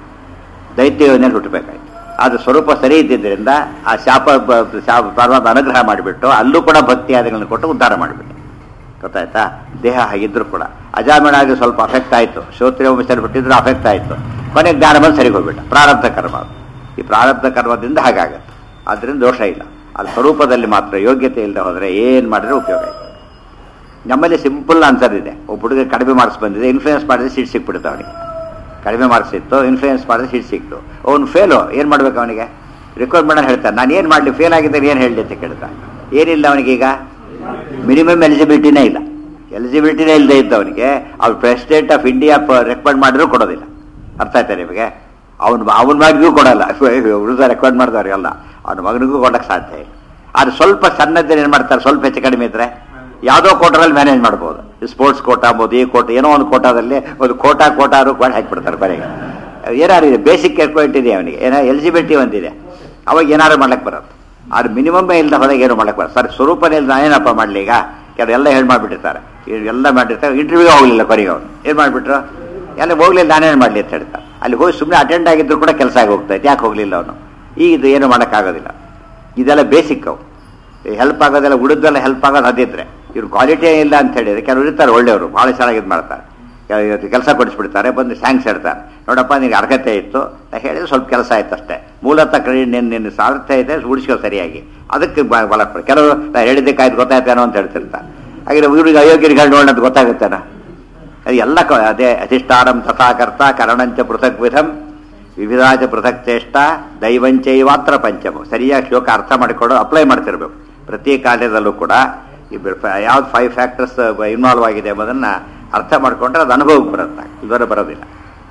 ದೈತ್ಯ ಯೋನಿಯಲ್ಲಿ ಹುಟ್ಟಬೇಕಾಯ್ತು ಅದು ಸ್ವರೂಪ ಸರಿ ಇದ್ದಿದ್ದರಿಂದ ಆ ಶಾಪ ಬ- ಶಾಪ ಪರಮಾತ್ಮ ಅನುಗ್ರಹ ಮಾಡಿಬಿಟ್ಟು ಅಲ್ಲೂ ಕೂಡ ಭಕ್ತಿಯಾದಿಗಳನ್ನು ಕೊಟ್ಟು ಉದ್ಧಾರ ಮಾಡಿಬಿಟ್ಟು ಗೊತ್ತಾಯ್ತಾ ದೇಹ ಹಾಗಿದ್ರು ಕೂಡ ಅಜಾಮಿಣಾಗಿ ಸ್ವಲ್ಪ ಅಫೆಕ್ಟ್ ಆಯಿತು ಶ್ರೋತ್ರಿಯ ವಂಶದಲ್ಲಿ ಹುಟ್ಟಿದ್ರು ಅಫೆಕ್ಟ್ ಆಯಿತು ಕೊನೆಗೆ ಜ್ಞಾನ ಬಂದು ಸರಿಗೆ ಹೋಗ್ಬಿಟ್ಟ ಪ್ರಾರಬ್ಧ ಕರ್ಮ ಅದು. ಈ ಪ್ರಾರಬ್ಧ ಕರ್ಮದಿಂದ ಹಾಗಾಗತ್ತೆ ಆದ್ದರಿಂದ ದೋಷ ಇಲ್ಲ ಅದು ಸ್ವರೂಪದಲ್ಲಿ ಮಾತ್ರ ಯೋಗ್ಯತೆ ಇಲ್ಲದೆ ಹೋದರೆ ಏನು ಮಾಡಿದ್ರೆ ಉಪಯೋಗ ಇಲ್ಲ ನಮ್ಮಲ್ಲಿ ಸಿಂಪಲ್ ಆನ್ಸರ್ ಇದೆ ಒಬ್ಬ ಹುಡುಗ ಕಡಿಮೆ ಮಾರ್ಕ್ಸ್ ಬಂದಿದೆ ಇನ್ಫ್ಲೂಯೆನ್ಸ್ ಮಾಡಿದ್ರೆ ಸೀಟ್ ಸಿಕ್ಬಿಡುತ್ತೆ ಅವನಿಗೆ ಕಡಿಮೆ ಮಾರ್ಕ್ಸ್ ಇತ್ತು ಇನ್ಫ್ಲೂಯೆನ್ಸ್ ಮಾಡಿದ್ರೆ ಸೀಟ್ ಸಿಕ್ತು ಅವ್ನು ಫೇಲು ಏನು ಮಾಡ್ಬೇಕು ಅವನಿಗೆ ರಿಕ್ವೈರ್ಮೆಂಟ್ ಹೇಳ್ತಾನೆ ನಾನು ಏನು ಮಾಡಲಿ ಫೇಲ್ ಆಗಿದ್ದರೆ ಏನು ಹೇಳಲಿ ಅಂತ ಕೇಳ್ತಾನೆ ಏನಿಲ್ಲ ಅವನಿಗೀಗ ಮಿನಿಮಮ್ ಎಲಿಜಿಬಿಲಿಟಿನೇ ಇಲ್ಲ ಎಲಿಜಿಬಿಲಿಟಿನೇ ಇಲ್ಲದೆ ಇದ್ದವನಿಗೆ ಅವ್ರು ಪ್ರೆಸಿಡೆಂಟ್ ಆಫ್ ಇಂಡಿಯಾ ರೆಕಮೆಂಡ್ ಮಾಡಿದ್ರು ಕೊಡೋದಿಲ್ಲ ಅರ್ಥ ಆಯ್ತಾ ನಿಮಗೆ ಅವನ ಅವನ ಮಗನಿಗೂ ಕೊಡಲ್ಲ ಉಳಿದ ರೆಕಮೆಂಡ್ ಮಾಡಿದವ್ರಿಗೆಲ್ಲ ಅವನ ಮಗನಿಗೂ ಕೊಡಕ್ಕೆ ಸಾಧ್ಯ ಇಲ್ಲ ಅದು ಸ್ವಲ್ಪ ಸಣ್ಣದ್ದೇನು ಏನು ಮಾಡ್ತಾರೆ ಸ್ವಲ್ಪ ಹೆಚ್ಚು ಕಡಿಮೆ ಇದ್ರೆ ಯಾವುದೋ ಕೋಟಾದಲ್ಲಿ ಮ್ಯಾನೇಜ್ ಮಾಡ್ಬೋದು ಸ್ಪೋರ್ಟ್ಸ್ ಕೋಟಾ ಅಂಬೋದು ಈ ಕೋಟ ಏನೋ ಒಂದು ಕೋಟಾದಲ್ಲಿ ಒಂದು ಕೋಟಾ ಕೋಟಾರು ಮಾಡಿ ಹಾಕಿಬಿಡ್ತಾರೆ ಕೊನೆಗೆ ಏನಾರು ಇದೆ ಬೇಸಿಕ್ ರಿಕ್ವೈರ್ಮೆಂಟ್ ಇದೆ ಅವನಿಗೆ ಏನೋ ಎಲಿಜಿಬಿಲಿಟಿ ಒಂದಿದೆ ಅವಾಗ ಏನಾರು ಮಾಡ್ಲಿಕ್ಕೆ ಬರುತ್ತೆ ಅದು ಮಿನಿಮಮ್ ಇಲ್ಲದ ಹೋದಾಗ ಏನು ಮಾಡಕ್ಕೆ ಬರುತ್ತೆ ಸರ್ ಸ್ವರೂಪನೇ ಇಲ್ಲ ನಾನೇನಪ್ಪ ಮಾಡಲಿ ಈಗ ಕೆಲವು ಎಲ್ಲ ಹೇಳಿ ಮಾಡಿಬಿಟ್ಟಿರ್ತಾರೆ ಎಲ್ಲ ಮಾಡಿರ್ತಾರೆ ಇಂಟರ್ವ್ಯೂ ಹೋಗಲಿಲ್ಲ ಕೊನೆಗೆ ಅವನು ಏನು ಮಾಡಿಬಿಟ್ರು ಎಲ್ಲ ಹೋಗ್ಲಿಲ್ಲ ನಾನೇನು ಮಾಡಲಿ ಅಂತ ಹೇಳ್ತಾರೆ ಅಲ್ಲಿ ಹೋಗಿ ಸುಮ್ಮನೆ ಅಟೆಂಡ್ ಆಗಿದ್ರು ಕೂಡ ಕೆಲಸ ಆಗಿ ಹೋಗ್ತೈತೆ ಯಾಕೆ ಹೋಗಲಿಲ್ಲ ಅವನು ಈಗ ಇದು ಏನು ಮಾಡೋಕ್ಕಾಗೋದಿಲ್ಲ ಇದೆಲ್ಲ ಬೇಸಿಕ್ ಅವು ಹೆಲ್ಪ್ ಆಗೋದೆಲ್ಲ ಉಳಿದೆಲ್ಲ ಹೆಲ್ಪ್ ಆಗೋದು ಅದಿದ್ರೆ ಇವ್ರು ಕ್ವಾಲಿಟಿ ಇಲ್ಲ ಅಂತ ಹೇಳಿದ್ರೆ ಕೆಲವರು ಇರ್ತಾರೆ ಒಳ್ಳೆಯವರು ಭಾಳ ಚೆನ್ನಾಗಿ ಇದು ಮಾಡ್ತಾರೆ ಕೆಲಸ ಕೊಡಿಸ್ಬಿಡ್ತಾರೆ ಬಂದು ಸ್ಯಾಂಕ್ಸ್ ಹೇಳ್ತಾರೆ ನೋಡಪ್ಪ ನಿನಗೆ ಅರ್ಹತೆ ಇತ್ತು ನಾ ಹೇಳಿದ್ರೆ ಸ್ವಲ್ಪ ಕೆಲಸ ಆಯ್ತು ಅಷ್ಟೇ ಮೂಲತಃ ಕಡೆ ನಿನ್ನ ನಿನ್ನ ಸಾಮರ್ಥ್ಯ ಇದೆ ಉಳಿಸ್ಕೋ ಸರಿಯಾಗಿ ಅದಕ್ಕೆ ಬ- ಬಲ ಕೊಡು ಕೆಲವರು ನಾ ಹೇಳಿದ್ದಕ್ಕಾಯ್ತು ಗೊತ್ತಾಯ್ತೇನೋ ಅಂತ ಹೇಳ್ತಿರ್ತಾರೆ ಹಾಗೆ ಇವ್ರಿಗೆ ಅಯೋಗ್ಯರಿಗೆ ನೋಡೋಣ ಅಂತ ಗೊತ್ತಾಗುತ್ತೇನೋ ಅದು ಎಲ್ಲ ಕ- ಅದೇ ಅಧಿಷ್ಠಾನಂ ತಥಾಕರ್ತ ಕರಣಂಚ ಪೃಥಕ್ ವಿಧಂ ವಿವಿಧಾಚ ಪೃಥಕ್ ಚೇಷ್ಟ ದೈವಂಚೈವಾತ್ರ ಪಂಚಮ ಸರಿಯಾಗಿ ಶ್ಲೋಕ ಅರ್ಥ ಮಾಡಿಕೊಂಡು ಅಪ್ಲೈ ಮಾಡ್ತಿರ್ಬೇಕು ಪ್ರತಿ ಕಾರ್ಯದಲ್ಲೂ ಕೂಡ ಯಾವ್ದು ಫೈವ್ ಫ್ಯಾಕ್ಟರ್ಸ್ ಇನ್ವಾಲ್ವ್ ಆಗಿದೆ ಎಂಬುದನ್ನು ಅರ್ಥ ಮಾಡಿಕೊಂಡ್ರೆ ಅದು ಅನುಭವಕ್ಕೆ ಬರುತ್ತೆ ಇದರ ಬರೋದಿಲ್ಲ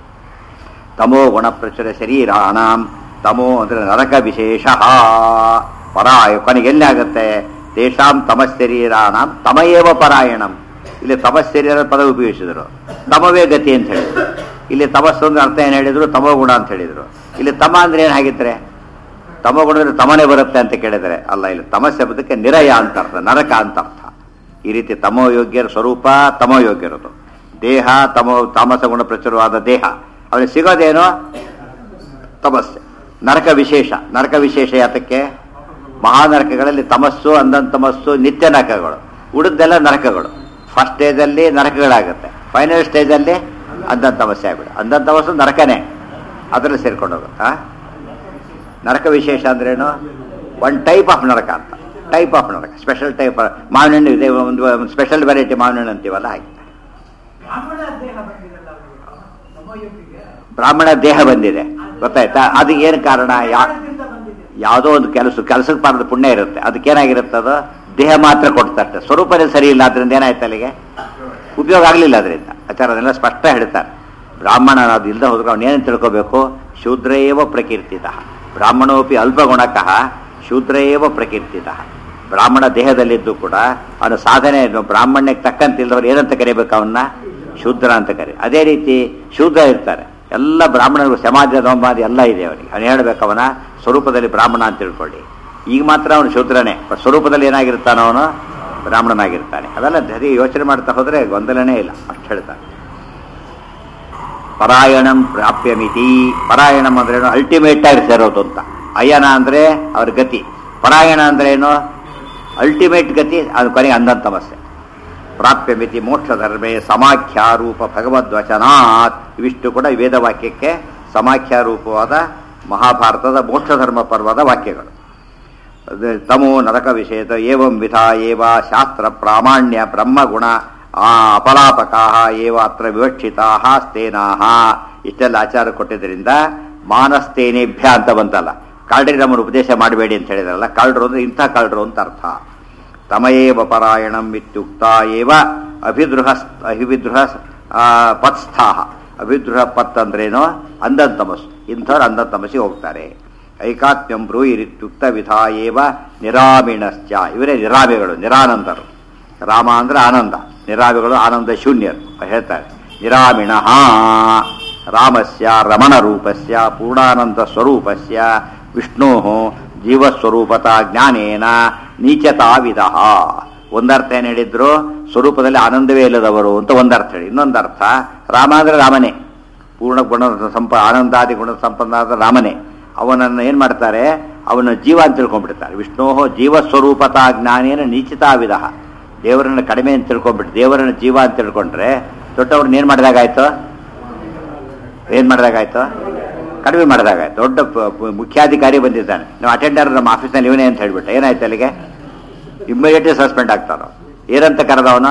ತಮೋ ಗುಣ ಪ್ರಚುರ ಶರೀರಾಣಾಂ ತಮೋ ಅಂದರೆ ನರಕ ವಿಶೇಷ ಪರಾಯ ಕೊನೆಗೆ ಎಲ್ಲಿ ಆಗುತ್ತೆ ತೇಷಾಂ ತಮಶರೀರಾಣಾಂ ತಮಯೇವ ಪರಾಯಣಂ ಇಲ್ಲಿ ತಮಶರೀರ ಪದ ಉಪಯೋಗಿಸಿದರು ತಮವೇ ಗತಿ ಅಂತ ಹೇಳಿದ್ರು ಇಲ್ಲಿ ತಮಸ್ಸು ಅಂದ್ರೆ ಅರ್ಥ ಏನು ಹೇಳಿದ್ರು ತಮೋ ಗುಣ ಅಂತ ಹೇಳಿದ್ರು ಇಲ್ಲಿ ತಮ ಅಂದ್ರೆ ಏನು ಹಾಗಿದ್ರೆ ತಮೋ ಗುಣ ಅಂದ್ರೆ ತಮನೇ ಬರುತ್ತೆ ಅಂತ ಕೇಳಿದರೆ ಅಲ್ಲ ಇಲ್ಲಿ ತಮ ಶಬ್ದಕ್ಕೆ ನಿರಯ ಅಂತ ಅರ್ಥ ನರಕ ಅಂತ ಅರ್ಥ ಈ ರೀತಿ ತಮೋ ಯೋಗ್ಯರ ಸ್ವರೂಪ ತಮೋ ಯೋಗ್ಯರದು ದೇಹ ತಮೋ ತಾಮಸ ಗುಣ ಪ್ರಚುರವಾದ ದೇಹ ಅವನಿಗೆ ಸಿಗೋದೇನೋ ತಮಸ್ಸೆ ನರಕ ವಿಶೇಷ ನರಕ ವಿಶೇಷ ಯಾತಕ್ಕೆ ಮಹಾನರಕಗಳಲ್ಲಿ ತಮಸ್ಸು ಅಂದನ್ ತಮಸ್ಸು ನಿತ್ಯ ನರಕಗಳು ಉಳಿದೆಲ್ಲ ನರಕಗಳು ಫಸ್ಟ್ ಸ್ಟೇಜಲ್ಲಿ ನರಕಗಳಾಗುತ್ತೆ ಫೈನಲ್ ಸ್ಟೇಜಲ್ಲಿ ಅಂದನ್ ತಮಸ್ಸೆ ಆಗ್ಬಿಡು ಅಂದನ್ ತಮಸ್ಸು ನರಕನೇ ಅದರಲ್ಲಿ ಸೇರ್ಕೊಂಡೋದು ಆ ನರಕ ವಿಶೇಷ ಅಂದ್ರೇನು ಒನ್ ಟೈಪ್ ಆಫ್ ನರಕ ಅಂತ ಟೈಪ್ ಆಫ್ ನರಕ ಸ್ಪೆಷಲ್ ಟೈಪ್ ಮಾವಿನ ಹಣ್ಣು ಇದೆ ಒಂದು ಸ್ಪೆಷಲ್ ವೆರೈಟಿ ಮಾವಿನ ಹಣ್ಣು ಅಂತೀವಲ್ಲ ಹಾಗೆ ಬ್ರಾಹ್ಮಣ ದೇಹ ಬಂದಿರಲ್ಲ ಅವರಿಗೆ ಸಮಯೋಗಿಗೆ ಬ್ರಾಹ್ಮಣ ದೇಹ ಬಂದಿದೆ ಗೊತ್ತಾಯ್ತಾ ಅದು ಏನು ಕಾರಣ ಯಾ ಕಾರಣದಿಂದ ಬಂದಿದೆ ಯಾವುದೋ ಒಂದು ಕೆಲಸ ಕೆಲಸಕ್ಕೆ ಪಾರದ ಪುಣ್ಯ ಇರುತ್ತೆ ಅದಕ್ಕೇನಾಗಿರುತ್ತೆ ಅದು ದೇಹ ಮಾತ್ರ ಕೊಡ್ತಷ್ಟೆ ಸ್ವರೂಪನೇ ಸರಿ ಇಲ್ಲ ಅದರಿಂದ ಏನಾಯ್ತು ಅಲ್ಲಿಗೆ ಉಪಯೋಗ ಆಗಲಿಲ್ಲ ಅದರಿಂದ ಆಚಾರ ಅದನ್ನೆಲ್ಲ ಸ್ಪಷ್ಟ ಹೇಳ್ತಾರೆ ಬ್ರಾಹ್ಮಣ ಅದು ಇಲ್ಲದೆ ಹೋದ್ರೆ ಅವನೇನು ತಿಳ್ಕೋಬೇಕು ಶೂದ್ರೇವ ಪ್ರಕೀರ್ತಿತ ಬ್ರಾಹ್ಮಣೋಪಿ ಅಲ್ಪಗುಣಕಃ ಶೂದ್ರೇವ ಪ್ರಕೀರ್ತಿತ ಬ್ರಾಹ್ಮಣ ದೇಹದಲ್ಲಿದ್ದು ಕೂಡ ಅವನ ಸಾಧನೆ ಬ್ರಾಹ್ಮಣ್ಯಕ್ಕೆ ತಕ್ಕಂತೆ ಇಲ್ಲದವ್ರು ಏನಂತ ಕರಿಬೇಕು ಅವನ್ನ ಶೂದ್ರ ಅಂತ ಕರಿ ಅದೇ ರೀತಿ ಶೂದ್ರ ಇರ್ತಾರೆ ಎಲ್ಲ ಬ್ರಾಹ್ಮಣರು ಸಮಾಜ ನೋಮಾದಿ ಎಲ್ಲ ಇದೆ ಅವನಿಗೆ ಅವನು ಹೇಳ್ಬೇಕು ಅವನ ಸ್ವರೂಪದಲ್ಲಿ ಬ್ರಾಹ್ಮಣ ಅಂತ ತಿಳ್ಕೊಳ್ಳಿ ಈಗ ಮಾತ್ರ ಅವನು ಶೂದ್ರನೇ ಬಟ್ ಸ್ವರೂಪದಲ್ಲಿ ಏನಾಗಿರ್ತಾನ ಅವನು ಬ್ರಾಹ್ಮಣನಾಗಿರ್ತಾನೆ ಅವೆಲ್ಲ ಧರಿ ಯೋಚನೆ ಮಾಡ್ತಾ ಹೋದ್ರೆ ಗೊಂದಲನೇ ಇಲ್ಲ ಅಷ್ಟು ಹೇಳ್ತಾನೆ ಪರಾಯಣಂ ಪ್ರಾಪ್ಯಮಿತಿ ಪರಾಯಣಂ ಅಂದ್ರೆ ಏನು ಅಲ್ಟಿಮೇಟ್ ಆಗಿ ಸೇರೋದು ಅಂತ ಅಯನ ಅಂದ್ರೆ ಅವ್ರ ಗತಿ ಪರಾಯಣ ಅಂದ್ರೆ ಏನು ಅಲ್ಟಿಮೇಟ್ ಗತಿ ಅದು ಕೊನೆಗೆ ಅಂಧನ್ ತಮಸ್ಸೆ ಪ್ರಾಪ್ಯಮಿತಿ ಮೋಕ್ಷ ಧರ್ಮೇ ಸಮಾಖ್ಯಾರೂಪ ಭಗವದ್ವಚನಾತ್ ಇವಿಷ್ಟು ಕೂಡ ಈ ವೇದವಾಕ್ಯಕ್ಕೆ ಸಮಾಖ್ಯಾರೂಪವಾದ ಮಹಾಭಾರತದ ಮೋಕ್ಷ ಧರ್ಮ ಪರ್ವದ ವಾಕ್ಯಗಳು ಅದು ತಮೋ ನರಕ ವಿಷೇತ ಏವಂ ವಿಧ ಏವ ಶಾಸ್ತ್ರ ಪ್ರಾಮಾಣ್ಯ ಬ್ರಹ್ಮಗುಣ ಆ ಅಪಲಾಪಕಾ ಏವ ಅತ್ರ ವಿವಕ್ಷಿತಾ ಸ್ಥೇನಾಹ ಇಷ್ಟೆಲ್ಲ ಆಚಾರ ಕೊಟ್ಟಿದ್ದರಿಂದ ಮಾನಸ್ತೇನೇಭ್ಯ ಅಂತ ಬಂತಲ್ಲ ಕಾಳ್ರಿ ನಮ್ಮನ್ನು ಉಪದೇಶ ಮಾಡಬೇಡಿ ಅಂತ ಹೇಳಿದ್ರಲ್ಲ ಕಾಳ್ರು ಅಂದ್ರೆ ಇಂಥ ಕಾಳ್ರು ಅಂತ ಅರ್ಥ ತಮಯೇವ ಪರಾಯಣಂ ಇತ್ಯುಕ್ತ ಏವ ಅಭಿದೃಹ ಅಭಿವಿದೃಹ ಪತ್ಸ್ಥಾಹ ಅಭಿದೃಹ ಪತ್ ಅಂದ್ರೇನು ಅಂಧನ್ ತಮಸ್ಸು ಇಂಥವ್ರು ಅಂಧನ್ ತಮಸ್ಸಿಗೆ ಹೋಗ್ತಾರೆ ಐಕಾತ್ಮ್ಯಂ ಬ್ರೂಯಿರಿತ್ಯುಕ್ತ ವಿಧ ಏವ ನಿರಾಮಿಣಶ್ಚ ಇವರೇ ನಿರಾಮಿಗಳು ನಿರಾನಂದರು ರಾಮ ಅಂದ್ರೆ ಆನಂದ ನಿರಾಮಿಗಳು ಆನಂದ ಶೂನ್ಯರು ಹೇಳ್ತಾರೆ ನಿರಾಮಿಣ ರಾಮಸ್ಯ ರಮಣ ರೂಪಸ್ಯ ಪೂರ್ಣಾನಂದ ಸ್ವರೂಪಸ್ಯ ವಿಷ್ಣೋ ಜೀವಸ್ವರೂಪತ ಜ್ಞಾನೇನ ನೀಚತಾ ವಿಧ ಒಂದರ್ಥ ಏನು ಹೇಳಿದ್ರು ಸ್ವರೂಪದಲ್ಲಿ ಆನಂದವೇ ಇಲ್ಲದವರು ಅಂತ ಒಂದರ್ಥ ಹೇಳಿ ಇನ್ನೊಂದರ್ಥ ರಾಮ ಅಂದ್ರೆ ರಾಮನೇ ಪೂರ್ಣ ಗುಣ ಸಂಪ ಆನಂದಾದಿ ಗುಣ ಸಂಪನ್ನಾದ ರಾಮನೇ ಅವನನ್ನು ಏನು ಮಾಡ್ತಾರೆ ಅವನ ಜೀವ ಅಂತ ತಿಳ್ಕೊಂಡ್ಬಿಡ್ತಾರೆ ವಿಷ್ಣೋ ಜೀವಸ್ವರೂಪತಾ ಜ್ಞಾನೇನ ನೀಚಿತಾ ವಿಧ ದೇವರನ್ನ ಕಡಿಮೆ ಅಂತ ತಿಳ್ಕೊಂಡ್ಬಿಟ್ಟು ದೇವರನ್ನ ಜೀವ ಅಂತ ತಿಳ್ಕೊಂಡ್ರೆ ದೊಡ್ಡವ್ರನ್ನ ಏನು ಮಾಡಿದಾಗಾಯ್ತು ಏನು ಮಾಡಿದಾಗಾಯ್ತು ಕಡಿಮೆ ಮಾಡಿದಾಗಾಯ್ತು ದೊಡ್ಡ ಪ- ಪ- ಮುಖ್ಯಾಧಿಕಾರಿ ಬಂದಿದ್ದಾನೆ ನಾವು ಅಟೆಂಡರ್ ನಮ್ಮ ಆಫೀಸ್ನಲ್ಲಿ ಇವನೇ ಅಂತ ಹೇಳ್ಬಿಟ್ಟ ಏನಾಯ್ತು ಅಲ್ಲಿಗೆ ಇಮ್ಮಿಡಿಯೇಟ್ಲಿ ಸಸ್ಪೆಂಡ್ ಆಗ್ತಾರೋ ಏನಂತ ಕರೆದ ಅವನು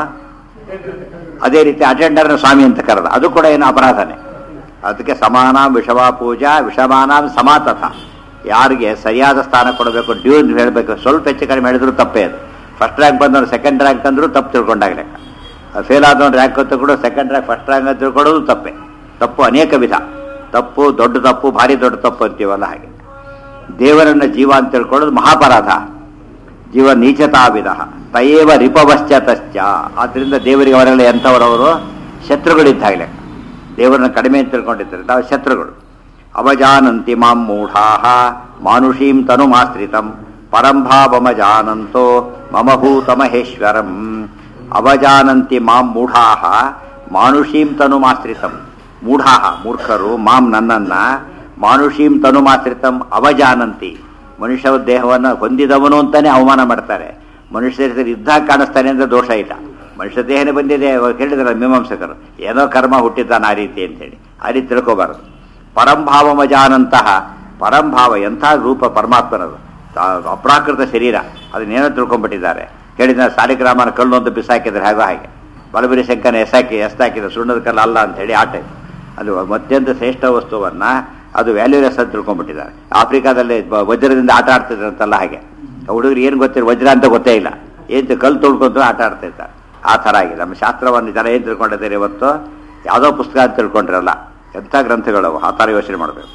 ಅದೇ ರೀತಿ ಅಟೆಂಡರ್ನ ಸ್ವಾಮಿ ಅಂತ ಕರೆದ ಅದು ಕೂಡ ಏನು ಅಪರಾಧನೇ ಅದಕ್ಕೆ ಸಮಾನ ವಿಷಮ ಪೂಜಾ ವಿಷಮಾನ ಸಮಾತಥ ಯಾರಿಗೆ ಸರಿಯಾದ ಸ್ಥಾನ ಕೊಡಬೇಕು ಡ್ಯೂ ಅಂತ ಹೇಳಬೇಕು ಸ್ವಲ್ಪ ಹೆಚ್ಚು ಕಡಿಮೆ ಹೇಳಿದ್ರು ತಪ್ಪೇ ಅದು ಫಸ್ಟ್ ರ್ಯಾಂಕ್ ಬಂದವನು ಸೆಕೆಂಡ್ ರ್ಯಾಂಕ್ ಅಂದ್ರೂ ತಪ್ಪು ತಿಳ್ಕೊಂಡಾಗ ಲೆಕ್ಕ ಫೇಲ್ ಆದವನು ರ್ಯಾಂಕ್ ಅಂತ ಕೂಡ ಸೆಕೆಂಡ್ ರ್ಯಾಂಕ್ ಫಸ್ಟ್ ರ್ಯಾಂಕ್ ಅಂತ ತಿಳ್ಕೊಳ್ಳೋದು ತಪ್ಪೇ ತಪ್ಪು ಅನೇಕ ವಿಧ ತಪ್ಪು ದೊಡ್ಡ ತಪ್ಪು ಭಾರಿ ದೊಡ್ಡ ತಪ್ಪು ಅಂತೀವಲ್ಲ ಹಾಗೆ ದೇವರನ್ನ ಜೀವ ಅಂತ ತಿಳ್ಕೊಳ್ಳೋದು ಮಹಾಪರಾಧ ಜೀವ ನೀಚತಾ ವಿಧ ತಯೇವ ರಿಪವಶ್ಚ ತಶ್ಚ ಆದ್ರಿಂದ ದೇವರಿಗೆ ಅವರೆಲ್ಲ ಎಂಥವರವರು ಶತ್ರುಗಳಿದ್ದಾಗಲೇ ದೇವರನ್ನ ಕಡಿಮೆ ಅಂತ ತಿಳ್ಕೊಂಡಿದ್ದಾರೆ ನಾವು ಶತ್ರುಗಳು ಅವಜಾನಂತಿ ಮಾಂ ಮೂಢಾ ಮಾನುಷೀಂ ತನುಮಾಶ್ರಿತಂ ಪರಂಭಾವಮಜಾನಂತೋ ಮಮ ಭೂತಮಹೇಶ್ವರಂ ಅವಜಾನಂತಿ ಮಾಂ ಮೂಢಾ ಮಾನುಷೀಂ ತನುಮಾಶ್ರಿತಂ ಮೂಢಾ ಮೂರ್ಖರು ಮಾಂ ನನ್ನನ್ನ ಮಾನುಷೀಂ ತನುಮಾಶ್ರಿತಂ ಅವಜಾನಂತಿ ಮನುಷ್ಯ ದೇಹವನ್ನು ಹೊಂದಿದವನು ಅಂತಾನೆ ಅವಮಾನ ಮಾಡ್ತಾರೆ ಮನುಷ್ಯ ಇದ್ದಾಗ ಕಾಣಿಸ್ತಾನೆ ಅಂದ್ರೆ ದೋಷ ಇಲ್ಲ ಮನುಷ್ಯ ದೇಹನೇ ಬಂದಿದೆ ಅವ್ರು ಹೇಳಿದ್ರ ಮೀಮಾಂಸಕರು ಏನೋ ಕರ್ಮ ಹುಟ್ಟಿದ್ದಾನೆ ಆ ರೀತಿ ಅಂತೇಳಿ ಆ ರೀತಿ ತಿಳ್ಕೋಬಾರದು ಪರಂಭಾವಮಜಾನಂತಹ ಪರಂಭಾವ ಎಂಥ ರೂಪ ಪರಮಾತ್ಮನದು ತಾ- ಅಪ್ರಾಕೃತ ಶರೀರ ಅದನ್ನೇನೋ ತಿಳ್ಕೊಂಡ್ಬಿಟ್ಟಿದ್ದಾರೆ ಹೇಳಿದ ಸಾಲಿಗ್ರಾಮನ ಕಲ್ಲು ಅಂತ ಬಿಸಾಕಿದ್ರೆ ಹಾಗೋ ಹಾಗೆ ಬಲಬಿರಿ ಶಂಕನ ಎಸಾಕಿ ಎಸ್ತಾಕಿದ್ರೆ ಸುಣ್ಣದ ಕಲ್ಲು ಅಲ್ಲ ಅಂತ ಹೇಳಿ ಆಟ ಇದು. ಅದು ಅತ್ಯಂತ ಶ್ರೇಷ್ಠ ವಸ್ತುವನ್ನ ಅದು ವ್ಯಾಲ್ಯೂಲೆಸ್ ಅಂತ ತಿಳ್ಕೊಂಡ್ಬಿಟ್ಟಿದ್ದಾರೆ ಆಫ್ರಿಕಾದಲ್ಲಿ ಬ- ವಜ್ರದಿಂದ ಆಟ ಆಡ್ತಿದ್ರು ಅಂತಲ್ಲ ಹಾಗೆ ಹುಡುಗರು ಏನು ಗೊತ್ತಿಲ್ಲ ವಜ್ರ ಅಂತ ಗೊತ್ತೇ ಇಲ್ಲ ಏನು ಕಲ್ಲು ತೊಳ್ಕೊಂಡು ಆಟ ಆಡ್ತಿರ್ತಾರೆ ಆ ಥರ ಆಗಿದೆ ನಮ್ಮ ಶಾಸ್ತ್ರವನ್ನು ಜನ ಏನು ತಿಳ್ಕೊಂಡಿದ್ದಾರೆ ಇವತ್ತು ಯಾವುದೋ ಪುಸ್ತಕ ಅಂತ ತಿಳ್ಕೊಂಡಿರಲ್ಲ ಎಂಥ ಗ್ರಂಥಗಳವು ಆ ಥರ ಯೋಚನೆ ಮಾಡಬೇಕು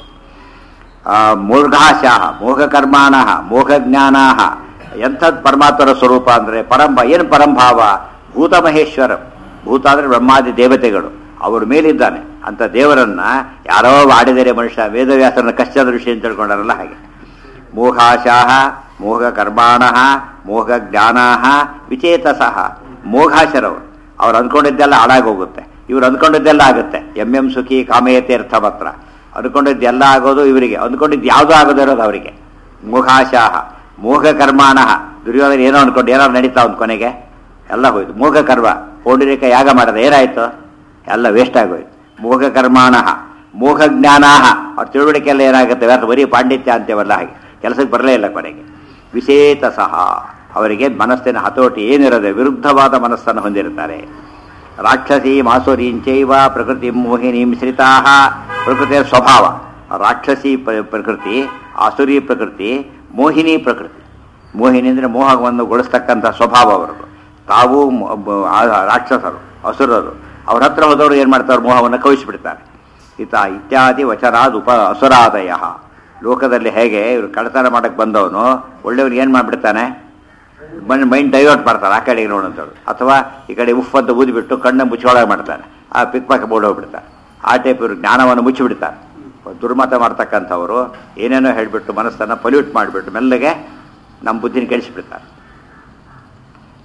ಮೂರ್ಘಾಶಾಹ ಮೋಹಕರ್ಮಾಣ ಮೋಹಜ್ಞಾನಾಹ ಎಂಥದ್ದು ಪರಮಾತ್ಮರ ಸ್ವರೂಪ ಅಂದರೆ ಪರಂಭ ಏನು ಪರಂಭಾವ ಭೂತ ಮಹೇಶ್ವರ ಭೂತ ಅಂದರೆ ಬ್ರಹ್ಮಾದಿ ದೇವತೆಗಳು ಅವ್ರ ಮೇಲಿದ್ದಾನೆ ಅಂತ ದೇವರನ್ನ ಯಾರೋ ಆಡಿದರೆ ಮನುಷ್ಯ ವೇದವ್ಯಾಸರನ್ನ ಕಷ್ಟದ ಋಷಿ ಅಂತ ತಿಳ್ಕೊಂಡಾರಲ್ಲ ಹಾಗೆ ಮೋಘಾಶಾಹ ಮೋಹಕರ್ಮಾಣ ಮೋಹಜ್ಞಾನಾಹ ವಿಚೇತಸಃ ಮೋಘಾಶರವರು ಅವ್ರು ಅಂದ್ಕೊಂಡಿದ್ದೆಲ್ಲ ಹಾಳಾಗೋಗುತ್ತೆ ಇವ್ರು ಅಂದ್ಕೊಂಡಿದ್ದೆಲ್ಲ ಆಗುತ್ತೆ ಎಂ ಎಂ ಸುಖಿ ಕಾಮೇಯತೆ ಅರ್ಥ ಮಾತ್ರ ಅಂದ್ಕೊಂಡಿದ್ದು ಎಲ್ಲ ಆಗೋದು ಇವರಿಗೆ ಅಂದ್ಕೊಂಡಿದ್ದು ಯಾವುದೂ ಆಗೋದು ಇರೋದು ಅವರಿಗೆ ಮೋಘಾಶಾಹ ಮೋಘ ಕರ್ಮಾಣ ದುರ್ಯೋಧನ ಏನೋ ಅನ್ಕೊಂಡು ಏನೋ ನಡೀತಾ ಒಂದು ಕೊನೆಗೆ ಎಲ್ಲ ಹೋಯ್ತು ಮೋಘ ಕರ್ಮ ಪೌಂಡರಿಕ ಯಾಗ ಮಾಡದ ಏನಾಯ್ತು ಎಲ್ಲ ವೇಸ್ಟ್ ಆಗೋಯ್ತು ಮೋಘ ಕರ್ಮಾಣ ಮೋಘ ಜ್ಞಾನಾಹ ಅವ್ರ ತಿಳುವಳಿಕೆ ಎಲ್ಲ ಏನಾಗುತ್ತೆ ವ್ಯರ್ಥ ಬರೀ ಪಾಂಡಿತ್ಯ ಅಂತೇವಲ್ಲ ಹಾಗೆ ಕೆಲಸಕ್ಕೆ ಬರಲೇ ಇಲ್ಲ ಕೊನೆಗೆ ವಿಶೇತ ಸಹ ಅವರಿಗೆ ಮನಸ್ಸಿನ ಹತೋಟಿ ಏನಿರದೆ ವಿರುದ್ಧವಾದ ಮನಸ್ಸನ್ನು ಹೊಂದಿರುತ್ತಾರೆ ರಾಕ್ಷಸಿ ಮಾಸುರೀಂಚೈವ ಪ್ರಕೃತಿ ಮೋಹಿನೀಂ ಶ್ರಿತಾ ಪ್ರಕೃತಿಯ ಸ್ವಭಾವ ರಾಕ್ಷಸಿ ಪ್ರ- ಪ್ರಕೃತಿ ಆಸುರಿ ಪ್ರಕೃತಿ ಮೋಹಿನಿ ಪ್ರಕೃತಿ ಮೋಹಿನಿ ಅಂದರೆ ಮೋಹವನ್ನು ಗೊಳಿಸ್ತಕ್ಕಂಥ ಸ್ವಭಾವ ಅವರದು ತಾವು ಮ- ಬ- ಆ- ರಾಕ್ಷಸರು ಅಸುರರು ಅವ್ರ ಹತ್ರ ಹೋದವರು ಏನು ಮಾಡ್ತಾರೆ ಮೋಹವನ್ನು ಕವಿಸಿಬಿಡ್ತಾರೆ ಇತ ಇತ್ಯಾದಿ ವಚನಾದ್ ಉಪ ಅಸುರಾದಯ ಲೋಕದಲ್ಲಿ ಹೇಗೆ ಇವರು ಕಳತನ ಮಾಡಕ್ಕೆ ಬಂದವನು ಒಳ್ಳೆಯವ್ರು ಏನು ಮಾಡಿಬಿಡ್ತಾನೆ ಮೈಂಡ್ ಮೈಂಡ್ ಡೈವರ್ಟ್ ಮಾಡ್ತಾರೆ ಆ ಕಡೆಗೆ ನೋಡಂತವ್ರು ಅಥವಾ ಈ ಕಡೆ ಉಫ್ ಅಂತ ಊದಿಬಿಟ್ಟು ಕಣ್ಣು ಮುಚ್ಚೊಳಗೆ ಮಾಡ್ತಾನೆ ಆ ಪಿಕ್ ಪಾಕ ಬೋರ್ಡ್ ಹೋಗ್ಬಿಡ್ತಾರೆ ಆ ಟೈಪ್ ಇವರು ಜ್ಞಾನವನ್ನು ಮುಚ್ಚಿಬಿಡ್ತಾರೆ ದುರ್ಮತ ಮಾಡ್ತಕ್ಕಂಥವರು ಏನೇನೋ ಹೇಳಿಬಿಟ್ಟು ಮನಸ್ಸನ್ನು ಪೊಲ್ಯೂಟ್ ಮಾಡಿಬಿಟ್ಟು ಮೆಲ್ಲಗೆ ನಮ್ಮ ಬುದ್ಧಿನ ಕೆಡಿಸಿಬಿಡ್ತಾರೆ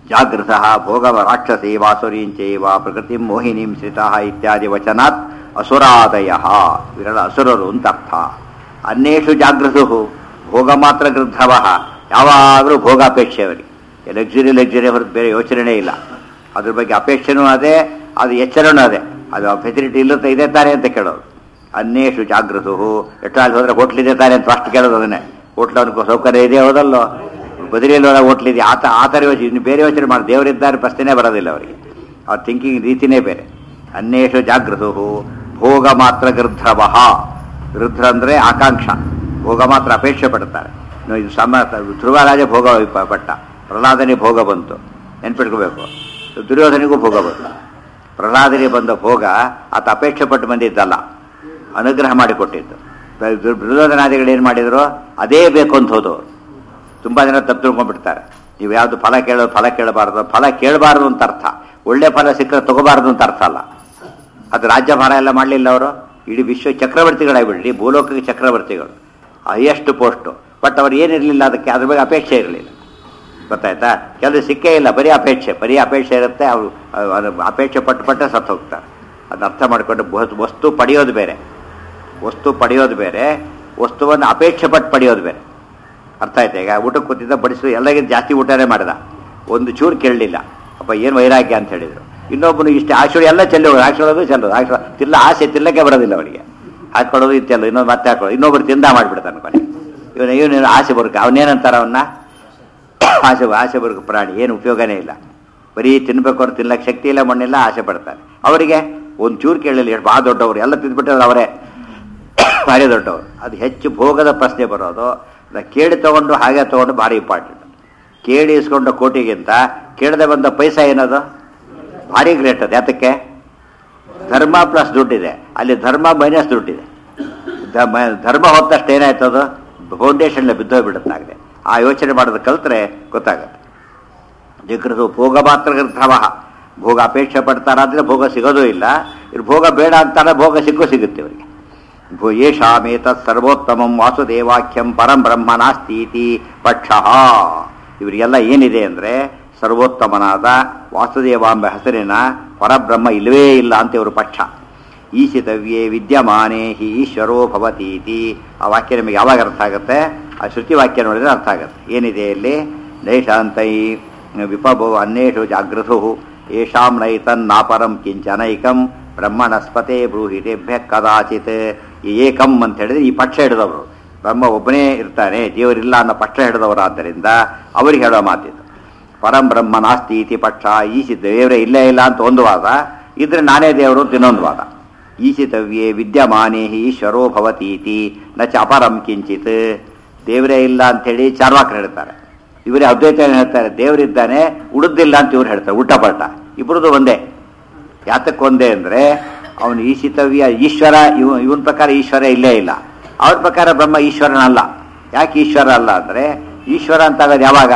ಜಾಗೃತ ಭೋಗವ ರಾಕ್ಷಸೇ ವಾಸುರೀಂಚೈವ ಪ್ರಕೃತಿ ಮೋಹಿನೀಂ ಶ್ರಿತ ಇತ್ಯಾದಿ ವಚನಾತ್ ಅಸುರಾದಯ ಇವರೆಲ್ಲ ಅಸುರರು ಅಂತ ಅರ್ಥ ಅನ್ಯೇಷು ಜಾಗೃತು ಭೋಗ ಮಾತ್ರ ಗೃದ್ಧವ ಯಾವಾಗಲೂ ಭೋಗಾಪೇಕ್ಷೆ ಅವರಿಗೆ ಲಕ್ಸುರಿ ಲಕ್ಸುರಿ ಹೊರತು ಬೇರೆ ಯೋಚನೆ ಇಲ್ಲ ಅದ್ರ ಬಗ್ಗೆ ಅಪೇಕ್ಷೆನೂ ಅದೇ ಅದು ಎಚ್ಚರನೂ ಅದೇ ಅದು ಫೆಸಿಲಿಟಿ ಇಲ್ಲತ್ತೆ ಇದೆ ತಾನೆ ಅಂತ ಕೇಳೋದು ಅನ್ಯೇಷು ಜಾಗೃತು ಎಷ್ಟಾಗಿ ಹೋದ್ರೆ ಹೋಟ್ಲ್ ಇದೆ ತಾನೆ ಅಂತ ಫಸ್ಟ್ ಕೇಳೋದು ಅದನ್ನೇ ಹೋಟ್ಲ್ ಅವನಿಗೆ ಸೌಕರ್ಯ ಇದೆ ಹೋದಲ್ಲೋ ಬದಲಿಯಲ್ಲಿ ಹೋಟ್ಲ್ ಇದೆ ಆತ ಆ ಥರ ಯೋಚನೆ ಇನ್ನು ಬೇರೆ ಯೋಚನೆ ಮಾಡಿ ದೇವರಿದ್ದಾರೆ ಪ್ರಶ್ನೆ ಬರೋದಿಲ್ಲ ಅವರಿಗೆ ಅವ್ರ ಥಿಂಕಿಂಗ್ ರೀತಿನೇ ಬೇರೆ ಅನ್ಯೇಷು ಜಾಗೃತು ಭೋಗ ಮಾತ್ರ ಗೃಧ್ರವಹ ಗೃಧ್ರ ಅಂದರೆ ಆಕಾಂಕ್ಷ ಭೋಗ ಮಾತ್ರ ಅಪೇಕ್ಷೆ ಪಡ್ತಾರೆ ಇನ್ನು ಇದು ಸಮ ಧ್ರುವರಾಜ ಭೋಗ ಪ- ಪಟ್ಟ ಪ್ರಹ್ಲಾದನಿಗೆ ಭೋಗ ಬಂತು ನೆನ್ಪಿಟ್ಕೋಬೇಕು ದುರ್ಯೋಧನಿಗೂ ಭೋಗ ಬಂತು ಪ್ರಹ್ಲಾದನಿಗೆ ಬಂದ ಭೋಗ ಆತ ಅಪೇಕ್ಷೆ ಪಟ್ಟು ಬಂದಿದ್ದಲ್ಲ ಅನುಗ್ರಹ ಮಾಡಿಕೊಟ್ಟಿದ್ದು ದುರ್ಯೋಧನಾದಿಗಳು ಏನು ಮಾಡಿದ್ರು ಅದೇ ಬೇಕು ಅಂತ ಹೋದವರು ತುಂಬ ಜನ ತಪ್ಪು ತಿಳ್ಕೊಂಡ್ಬಿಡ್ತಾರೆ ನೀವು ಯಾವುದು ಫಲ ಕೇಳೋದು ಫಲ ಕೇಳಬಾರ್ದು ಫಲ ಕೇಳಬಾರ್ದು ಅಂತ ಅರ್ಥ ಒಳ್ಳೆ ಫಲ ಸಿಕ್ಕರೆ ತಗೋಬಾರ್ದು ಅಂತ ಅರ್ಥ ಅಲ್ಲ ಅದು ರಾಜ್ಯಭಾರ ಎಲ್ಲ ಮಾಡಲಿಲ್ಲ ಅವರು ಇಡೀ ವಿಶ್ವ ಚಕ್ರವರ್ತಿಗಳಾಗ್ಬಿಡ್ಲಿ ಭೂಲೋಕಕ್ಕೆ ಚಕ್ರವರ್ತಿಗಳು ಹೈಯೆಸ್ಟ್ ಪೋಸ್ಟು ಬಟ್ ಅವ್ರು ಏನಿರಲಿಲ್ಲ ಅದಕ್ಕೆ ಅದ್ರ ಬಗ್ಗೆ ಅಪೇಕ್ಷೆ ಇರಲಿಲ್ಲ ಗೊತ್ತಾಯ್ತಾ ಕೆಲವು ಸಿಕ್ಕೇ ಇಲ್ಲ ಬರೀ ಅಪೇಕ್ಷೆ ಬರೀ ಅಪೇಕ್ಷೆ ಇರುತ್ತೆ ಅವರು ಅದು ಅಪೇಕ್ಷೆ ಪಟ್ಟು ಪಟ್ಟೆ ಸತ್ತು ಹೋಗ್ತಾರೆ ಅದನ್ನ ಅರ್ಥ ಮಾಡಿಕೊಂಡು ಬ- ವಸ್ತು ಪಡೆಯೋದು ಬೇರೆ ವಸ್ತು ಪಡೆಯೋದು ಬೇರೆ ವಸ್ತುವನ್ನು ಅಪೇಕ್ಷೆ ಪಟ್ಟು ಪಡೆಯೋದು ಬೇರೆ ಅರ್ಥ ಆಯ್ತಾ ಈಗ ಊಟಕ್ಕೆ ಕೂತಿದ್ದ ಬಡಿಸು ಎಲ್ಲರಿಗಿಂತ ಜಾಸ್ತಿ ಊಟನೇ ಮಾಡಿದ ಒಂದು ಚೂರು ಕೇಳಲಿಲ್ಲ ಅಪ್ಪ ಏನು ವೈರಾಗ್ಯ ಅಂತ ಹೇಳಿದ್ರು ಇನ್ನೊಬ್ಬನು ಇಷ್ಟು ಆಶೋಡಿ ಎಲ್ಲ ಚೆಲ್ಲೋದು ಹಾಕ್ಸೋದು ಚೆಲ್ಲೋದು ಹಾಕ್ಸೋ ತಿಲ್ಲ ಆಸೆ ತಿಲ್ಲಕ್ಕೆ ಬರೋದಿಲ್ಲ ಅವನಿಗೆ ಹಾಕೊಳ್ಳೋದು ಇತ್ತೆಲ್ಲ ಇನ್ನೊಂದು ಮತ್ತೆ ಹಾಕೊಳ್ಳೋದು ಇನ್ನೊಬ್ರು ತಿಂದ ಮಾಡಿಬಿಡ್ತಾನೆ ಕೊನೆ ಇವನು ಇವನು ಆಸೆ ಬರುತ್ತೆ ಅವನೇನಂತಾರ ಅವನ್ನ ಆಸೆ ಆಸೆ ಬರೋ ಪ್ರಾಣಿ ಏನು ಉಪಯೋಗನೇ ಇಲ್ಲ ಬರೀ ತಿನ್ಬೇಕು ಅವ್ರು ತಿನ್ನಕ್ಕೆ ಶಕ್ತಿ ಇಲ್ಲ ಮಣ್ಣಿಲ್ಲ ಆಸೆ ಪಡ್ತಾರೆ ಅವರಿಗೆ ಒಂದು ಚೂರು ಕೇಳಲಿಲ್ಲ ಎಷ್ಟು ಭಾಳ ದೊಡ್ಡವರು ಎಲ್ಲ ತಿಂದ್ಬಿಟ್ಟರೆ ಅವರೇ ಭಾರಿ ದೊಡ್ಡವರು ಅದು ಹೆಚ್ಚು ಭೋಗದ ಪ್ರಶ್ನೆ ಬರೋದು ಅದನ್ನ ಕೇಳಿ ತಗೊಂಡು ಹಾಗೆ ತಗೊಂಡು ಭಾರಿ ಇಂಪಾರ್ಟೆಂಟ್ ಕೇಳಿ ಇಸ್ಕೊಂಡ ಕೋಟಿಗಿಂತ ಕೇಳದೆ ಬಂದ ಪೈಸಾ ಏನದು ಭಾರಿ ಗ್ರೇಟ್ ಅದು ಯಾತಕ್ಕೆ ಧರ್ಮ ಪ್ಲಸ್ ದುಡ್ಡಿದೆ ಅಲ್ಲಿ ಧರ್ಮ ಮೈನಸ್ ದುಡ್ಡಿದೆ ಧರ್ಮ- ಧರ್ಮ ಹೊತ್ತಷ್ಟು ಏನಾಯ್ತದು ಫೌಂಡೇಶನ್ ಬಿದ್ದೋಗ್ಬಿಡುತ್ತಾಗಿದೆ ಆ ಯೋಚನೆ ಮಾಡೋದು ಕಲ್ತ್ರೆ ಗೊತ್ತಾಗುತ್ತೆ ಜಿಗ್ರದು ಭೋಗ ಮಾತ್ರ ಗೃಧವ ಭೋಗ ಅಪೇಕ್ಷೆ ಪಡ್ತಾರಾದ್ರೆ ಭೋಗ ಸಿಗೋದೂ ಇಲ್ಲ ಇವ್ರು ಭೋಗ ಬೇಡ ಅಂತಾರೆ ಭೋಗ ಸಿಕ್ಕೂ ಸಿಗುತ್ತೆ ಇವರಿಗೆ ಭೋ ಯೇಷಾಮೇತತ್ ಸರ್ವೋತ್ತಮಂ ವಾಸುದೇವಾಖ್ಯಂ ಪರಂ ಬ್ರಹ್ಮ ನಾಸ್ತೀತಿ ಪಕ್ಷ ಇವರಿಗೆಲ್ಲ ಏನಿದೆ ಅಂದರೆ ಸರ್ವೋತ್ತಮನಾದ ವಾಸುದೇವಾಂಬ ಹೆಸರಿನ ಪರಬ್ರಹ್ಮ ಇಲ್ಲವೇ ಇಲ್ಲ ಅಂತ ಇವರು ಪಕ್ಷ ಈಶಿತವ್ಯೇ ವಿದ್ಯಮಾನೇ ಹಿ ಈಶ್ವರೋ ಭವತೀತಿ ಆ ವಾಕ್ಯ ನಿಮಗೆ ಯಾವಾಗ ಅರ್ಥ ಆಗುತ್ತೆ ಆ ಶ್ರುತಿ ವಾಕ್ಯ ನೋಡಿದ್ರೆ ಅರ್ಥ ಆಗುತ್ತೆ ಏನಿದೆ ಇಲ್ಲಿ ನೈಷಾಂತೈ ವಿಪಭೋ ಅನ್ಯೇಷು ಜಾಗೃತು ಯೇಷಾಂ ನೈತನ್ನಾಪರಂ ಕಿಂಚನೈಕಂ ಬ್ರಹ್ಮಣಸ್ಪತೆ ಬ್ರೂಹಿತೆಭ್ಯ ಕದಾಚಿತ್ ಈ ಏಕಂ ಅಂತ ಹೇಳಿದ್ರೆ ಈ ಪಕ್ಷ ಹಿಡಿದವರು ಬ್ರಹ್ಮ ಒಬ್ಬನೇ ಇರ್ತಾನೆ ದೇವರಿಲ್ಲ ಅನ್ನೋ ಪಕ್ಷ ಹಿಡಿದವರಾದ್ದರಿಂದ ಅವರಿಗೆ ಹೇಳೋ ಮಾತಿದ್ದು ಪರಂ ಬ್ರಹ್ಮ ನಾಸ್ತಿ ಇತಿ ಪಕ್ಷ ಈಶಿ ದೇವರೇ ಇಲ್ಲೇ ಇಲ್ಲ ಅಂತ ಒಂದು ವಾದ ಇದ್ರೆ ನಾನೇ ದೇವರು ಅಂತ ಇನ್ನೊಂದು ವಾದ ಈಶಿತವ್ಯೇ ವಿದ್ಯಮಾನೇ ಹಿ ಈಶ್ವರೋ ಭವತೀತಿ ನ ಚ ಅಪರಂ ಕಿಂಚಿತ್ ದೇವರೇ ಇಲ್ಲ ಅಂತೇಳಿ ಚಾರ್ವಾಕರು ಹೇಳ್ತಾರೆ ಇವರೇ ಅದ್ವೈತ ಏನ್ ಹೇಳ್ತಾರೆ ದೇವರಿದ್ದಾನೆ ಉಳಿದಿಲ್ಲ ಅಂತ ಇವ್ರು ಹೇಳ್ತಾರೆ ಉಲ್ಟಾ ಪಲ್ಟ ಇಬ್ಬರದು ಒಂದೇ ಯಾತಕ್ಕೆ ಒಂದೇ ಅಂದರೆ ಅವನು ಈಶಿತವ್ಯ ಈಶ್ವರ ಇವ ಇವನ ಪ್ರಕಾರ ಈಶ್ವರ ಇಲ್ಲೇ ಇಲ್ಲ ಅವ್ರ ಪ್ರಕಾರ ಬ್ರಹ್ಮ ಈಶ್ವರನಲ್ಲ ಯಾಕೆ ಈಶ್ವರ ಅಲ್ಲ ಅಂದರೆ ಈಶ್ವರ ಅಂತಾಗೋದು ಯಾವಾಗ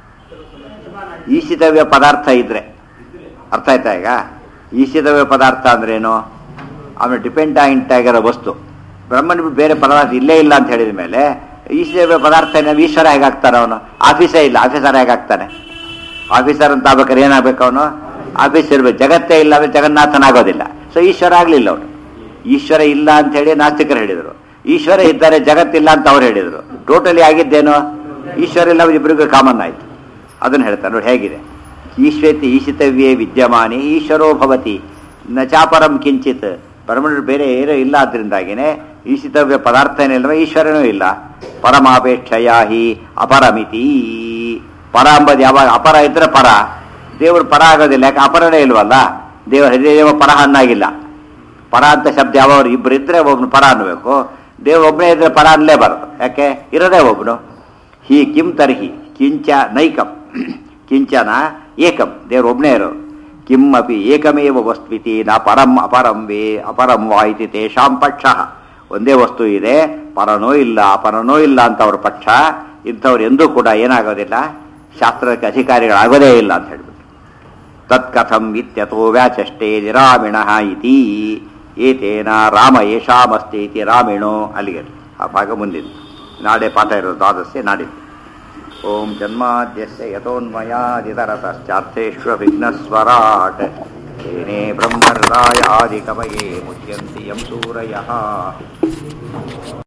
ಈಶಿತವ್ಯ ಪದಾರ್ಥ ಇದ್ರೆ ಅರ್ಥ ಆಯ್ತಾ ಈಗ ಈಶಿತವ್ಯ ಪದಾರ್ಥ ಅಂದ್ರೇನು ಆಮೇಲೆ ಡಿಪೆಂಡೆಂಟ್ ಆಗಿರೋ ವಸ್ತು ಬ್ರಹ್ಮನ ಬಿಟ್ಟು ಬೇರೆ ಪದಾರ್ಥ ಇಲ್ಲೇ ಇಲ್ಲ ಅಂತ ಹೇಳಿದ ಮೇಲೆ ಈಶಿತವ್ಯ ಪದಾರ್ಥ ಏನಾದ್ರು ಈಶ್ವರ ಹೇಗಾಗ್ತಾನೆ ಅವನು ಆಫೀಸೇ ಇಲ್ಲ ಆಫೀಸರ್ ಹೇಗಾಗ್ತಾನೆ ಆಫೀಸರ್ ಅಂತ ಆಗ್ಬೇಕಾದ್ರೆ ಏನಾಗಬೇಕು ಅವನು ಆಫೀಸ್ ಇರ್ಬೇಕು ಜಗತ್ತೇ ಇಲ್ಲ ಅಂದ್ರೆ ಜಗನ್ನಾಥನಾಗೋದಿಲ್ಲ ಸೊ ಈಶ್ವರ ಆಗಲಿಲ್ಲ ಅವನು ಈಶ್ವರ ಇಲ್ಲ ಅಂತ ಹೇಳಿ ನಾಸ್ತಿಕರು ಹೇಳಿದರು ಈಶ್ವರ ಇದ್ದಾರೆ ಜಗತ್ತಿಲ್ಲ ಅಂತ ಅವ್ರು ಹೇಳಿದರು ಟೋಟಲಿ ಆಗಿದ್ದೇನು ಈಶ್ವರ ಇಲ್ಲ ಇಬ್ಬರಿಗೂ ಕಾಮನ್ ಆಯ್ತು ಅದನ್ನು ಹೇಳ್ತಾರೆ ನೋಡಿ ಹೇಗಿದೆ ಈಶ್ವೇತಿ ಈಶಿತವ್ಯೇ ವಿದ್ಯಮಾನಿ ಈಶ್ವರೋ ಭವತಿ ನ ಚಾಪರಂ ಕಿಂಚಿತ್ ಪರಮಳು ಬೇರೆ ಏನೂ ಇಲ್ಲ ಆದ್ರಿಂದಾಗಿನೇ ಈಶಿತವ್ಯ ಪದಾರ್ಥ ಏನಿಲ್ವ ಈಶ್ವರನೂ ಇಲ್ಲ ಪರಮಾಪೇಕ್ಷಯ ಹಿ ಅಪರಮಿತಿ ಪರ ಅಂಬದು ಯಾವಾಗ ಅಪರ ಇದ್ರೆ ಪರ ದೇವರು ಪರ ಆಗೋದಿಲ್ಲ ಯಾಕೆ ಅಪರನೇ ಇಲ್ವಲ್ಲ ದೇವರ ದೇವ ಪರ ಅನ್ನಾಗಿಲ್ಲ ಪರ ಅಂತ ಶಬ್ದ ಯಾವಾಗ ಇಬ್ಬರು ಇದ್ರೆ ಒಬ್ನು ಪರ ಅನ್ಬೇಕು ದೇವ್ರು ಒಬ್ಬನೇ ಇದ್ರೆ ಪರ ಅನ್ಲೇಬಾರದು ಯಾಕೆ ಇರೋದೇ ಒಬ್ನು ಹಿ ಕಿಂ ತರ್ಹಿ ಕಿಂಚ ನೈಕಂ ಕಿಂಚನ ಏಕಂ ದೇವ್ರು ಒಬ್ಬನೇ ಇರೋರು ಕಿಂ ಅಪಿ ಏಕಮೇವ ವಸ್ತ್ವಿತಿ ನ ಪರಂ ಅಪರಂ ವೇ ಅಪರಂ ವಾ ಇತಿ ತೇಷಾಂ ಪಕ್ಷ ಒಂದೇ ವಸ್ತು ಇದೆ ಪರನೋ ಇಲ್ಲ ಅಪರನೋ ಇಲ್ಲ ಅಂತ ಅವ್ರ ಪಕ್ಷ ಇಂಥವ್ರು ಎಂದೂ ಕೂಡ ಏನಾಗೋದಿಲ್ಲ ಶಾಸ್ತ್ರಕ್ಕೆ ಅಧಿಕಾರಿಗಳಾಗೋದೇ ಇಲ್ಲ ಅಂತ ಹೇಳ್ಬಿಟ್ಟು ತತ್ಕಥಂ ಇತ್ಯಥೋ ವ್ಯಾಚಷ್ಟೇ ನಿರಾಮಿಣ ಇತಿ ಏತೇನ ರಾಮ ಯಶಾಮಸ್ತಿ ಇತಿ ರಾಮಿಣೋ ಅಲ್ಲಿಗೆ ಆ ಭಾಗ ಮುಂದಿನ ನಾಳೆ ಪಾಠ ಇರೋದು ದ್ವಾದಶೆ ನಾಡಿದ್ದು ಓಂ ಜನ್ಮಾದ್ಯಸ್ಯ ಯತೋನ್ಮಯಾದಿತರತಶ್ಚಾರ್ಥೇष्वभिघ्नस्वराट् तेने ब्रह्महृदायादिकवये मुह्यन्ति यं सूरयः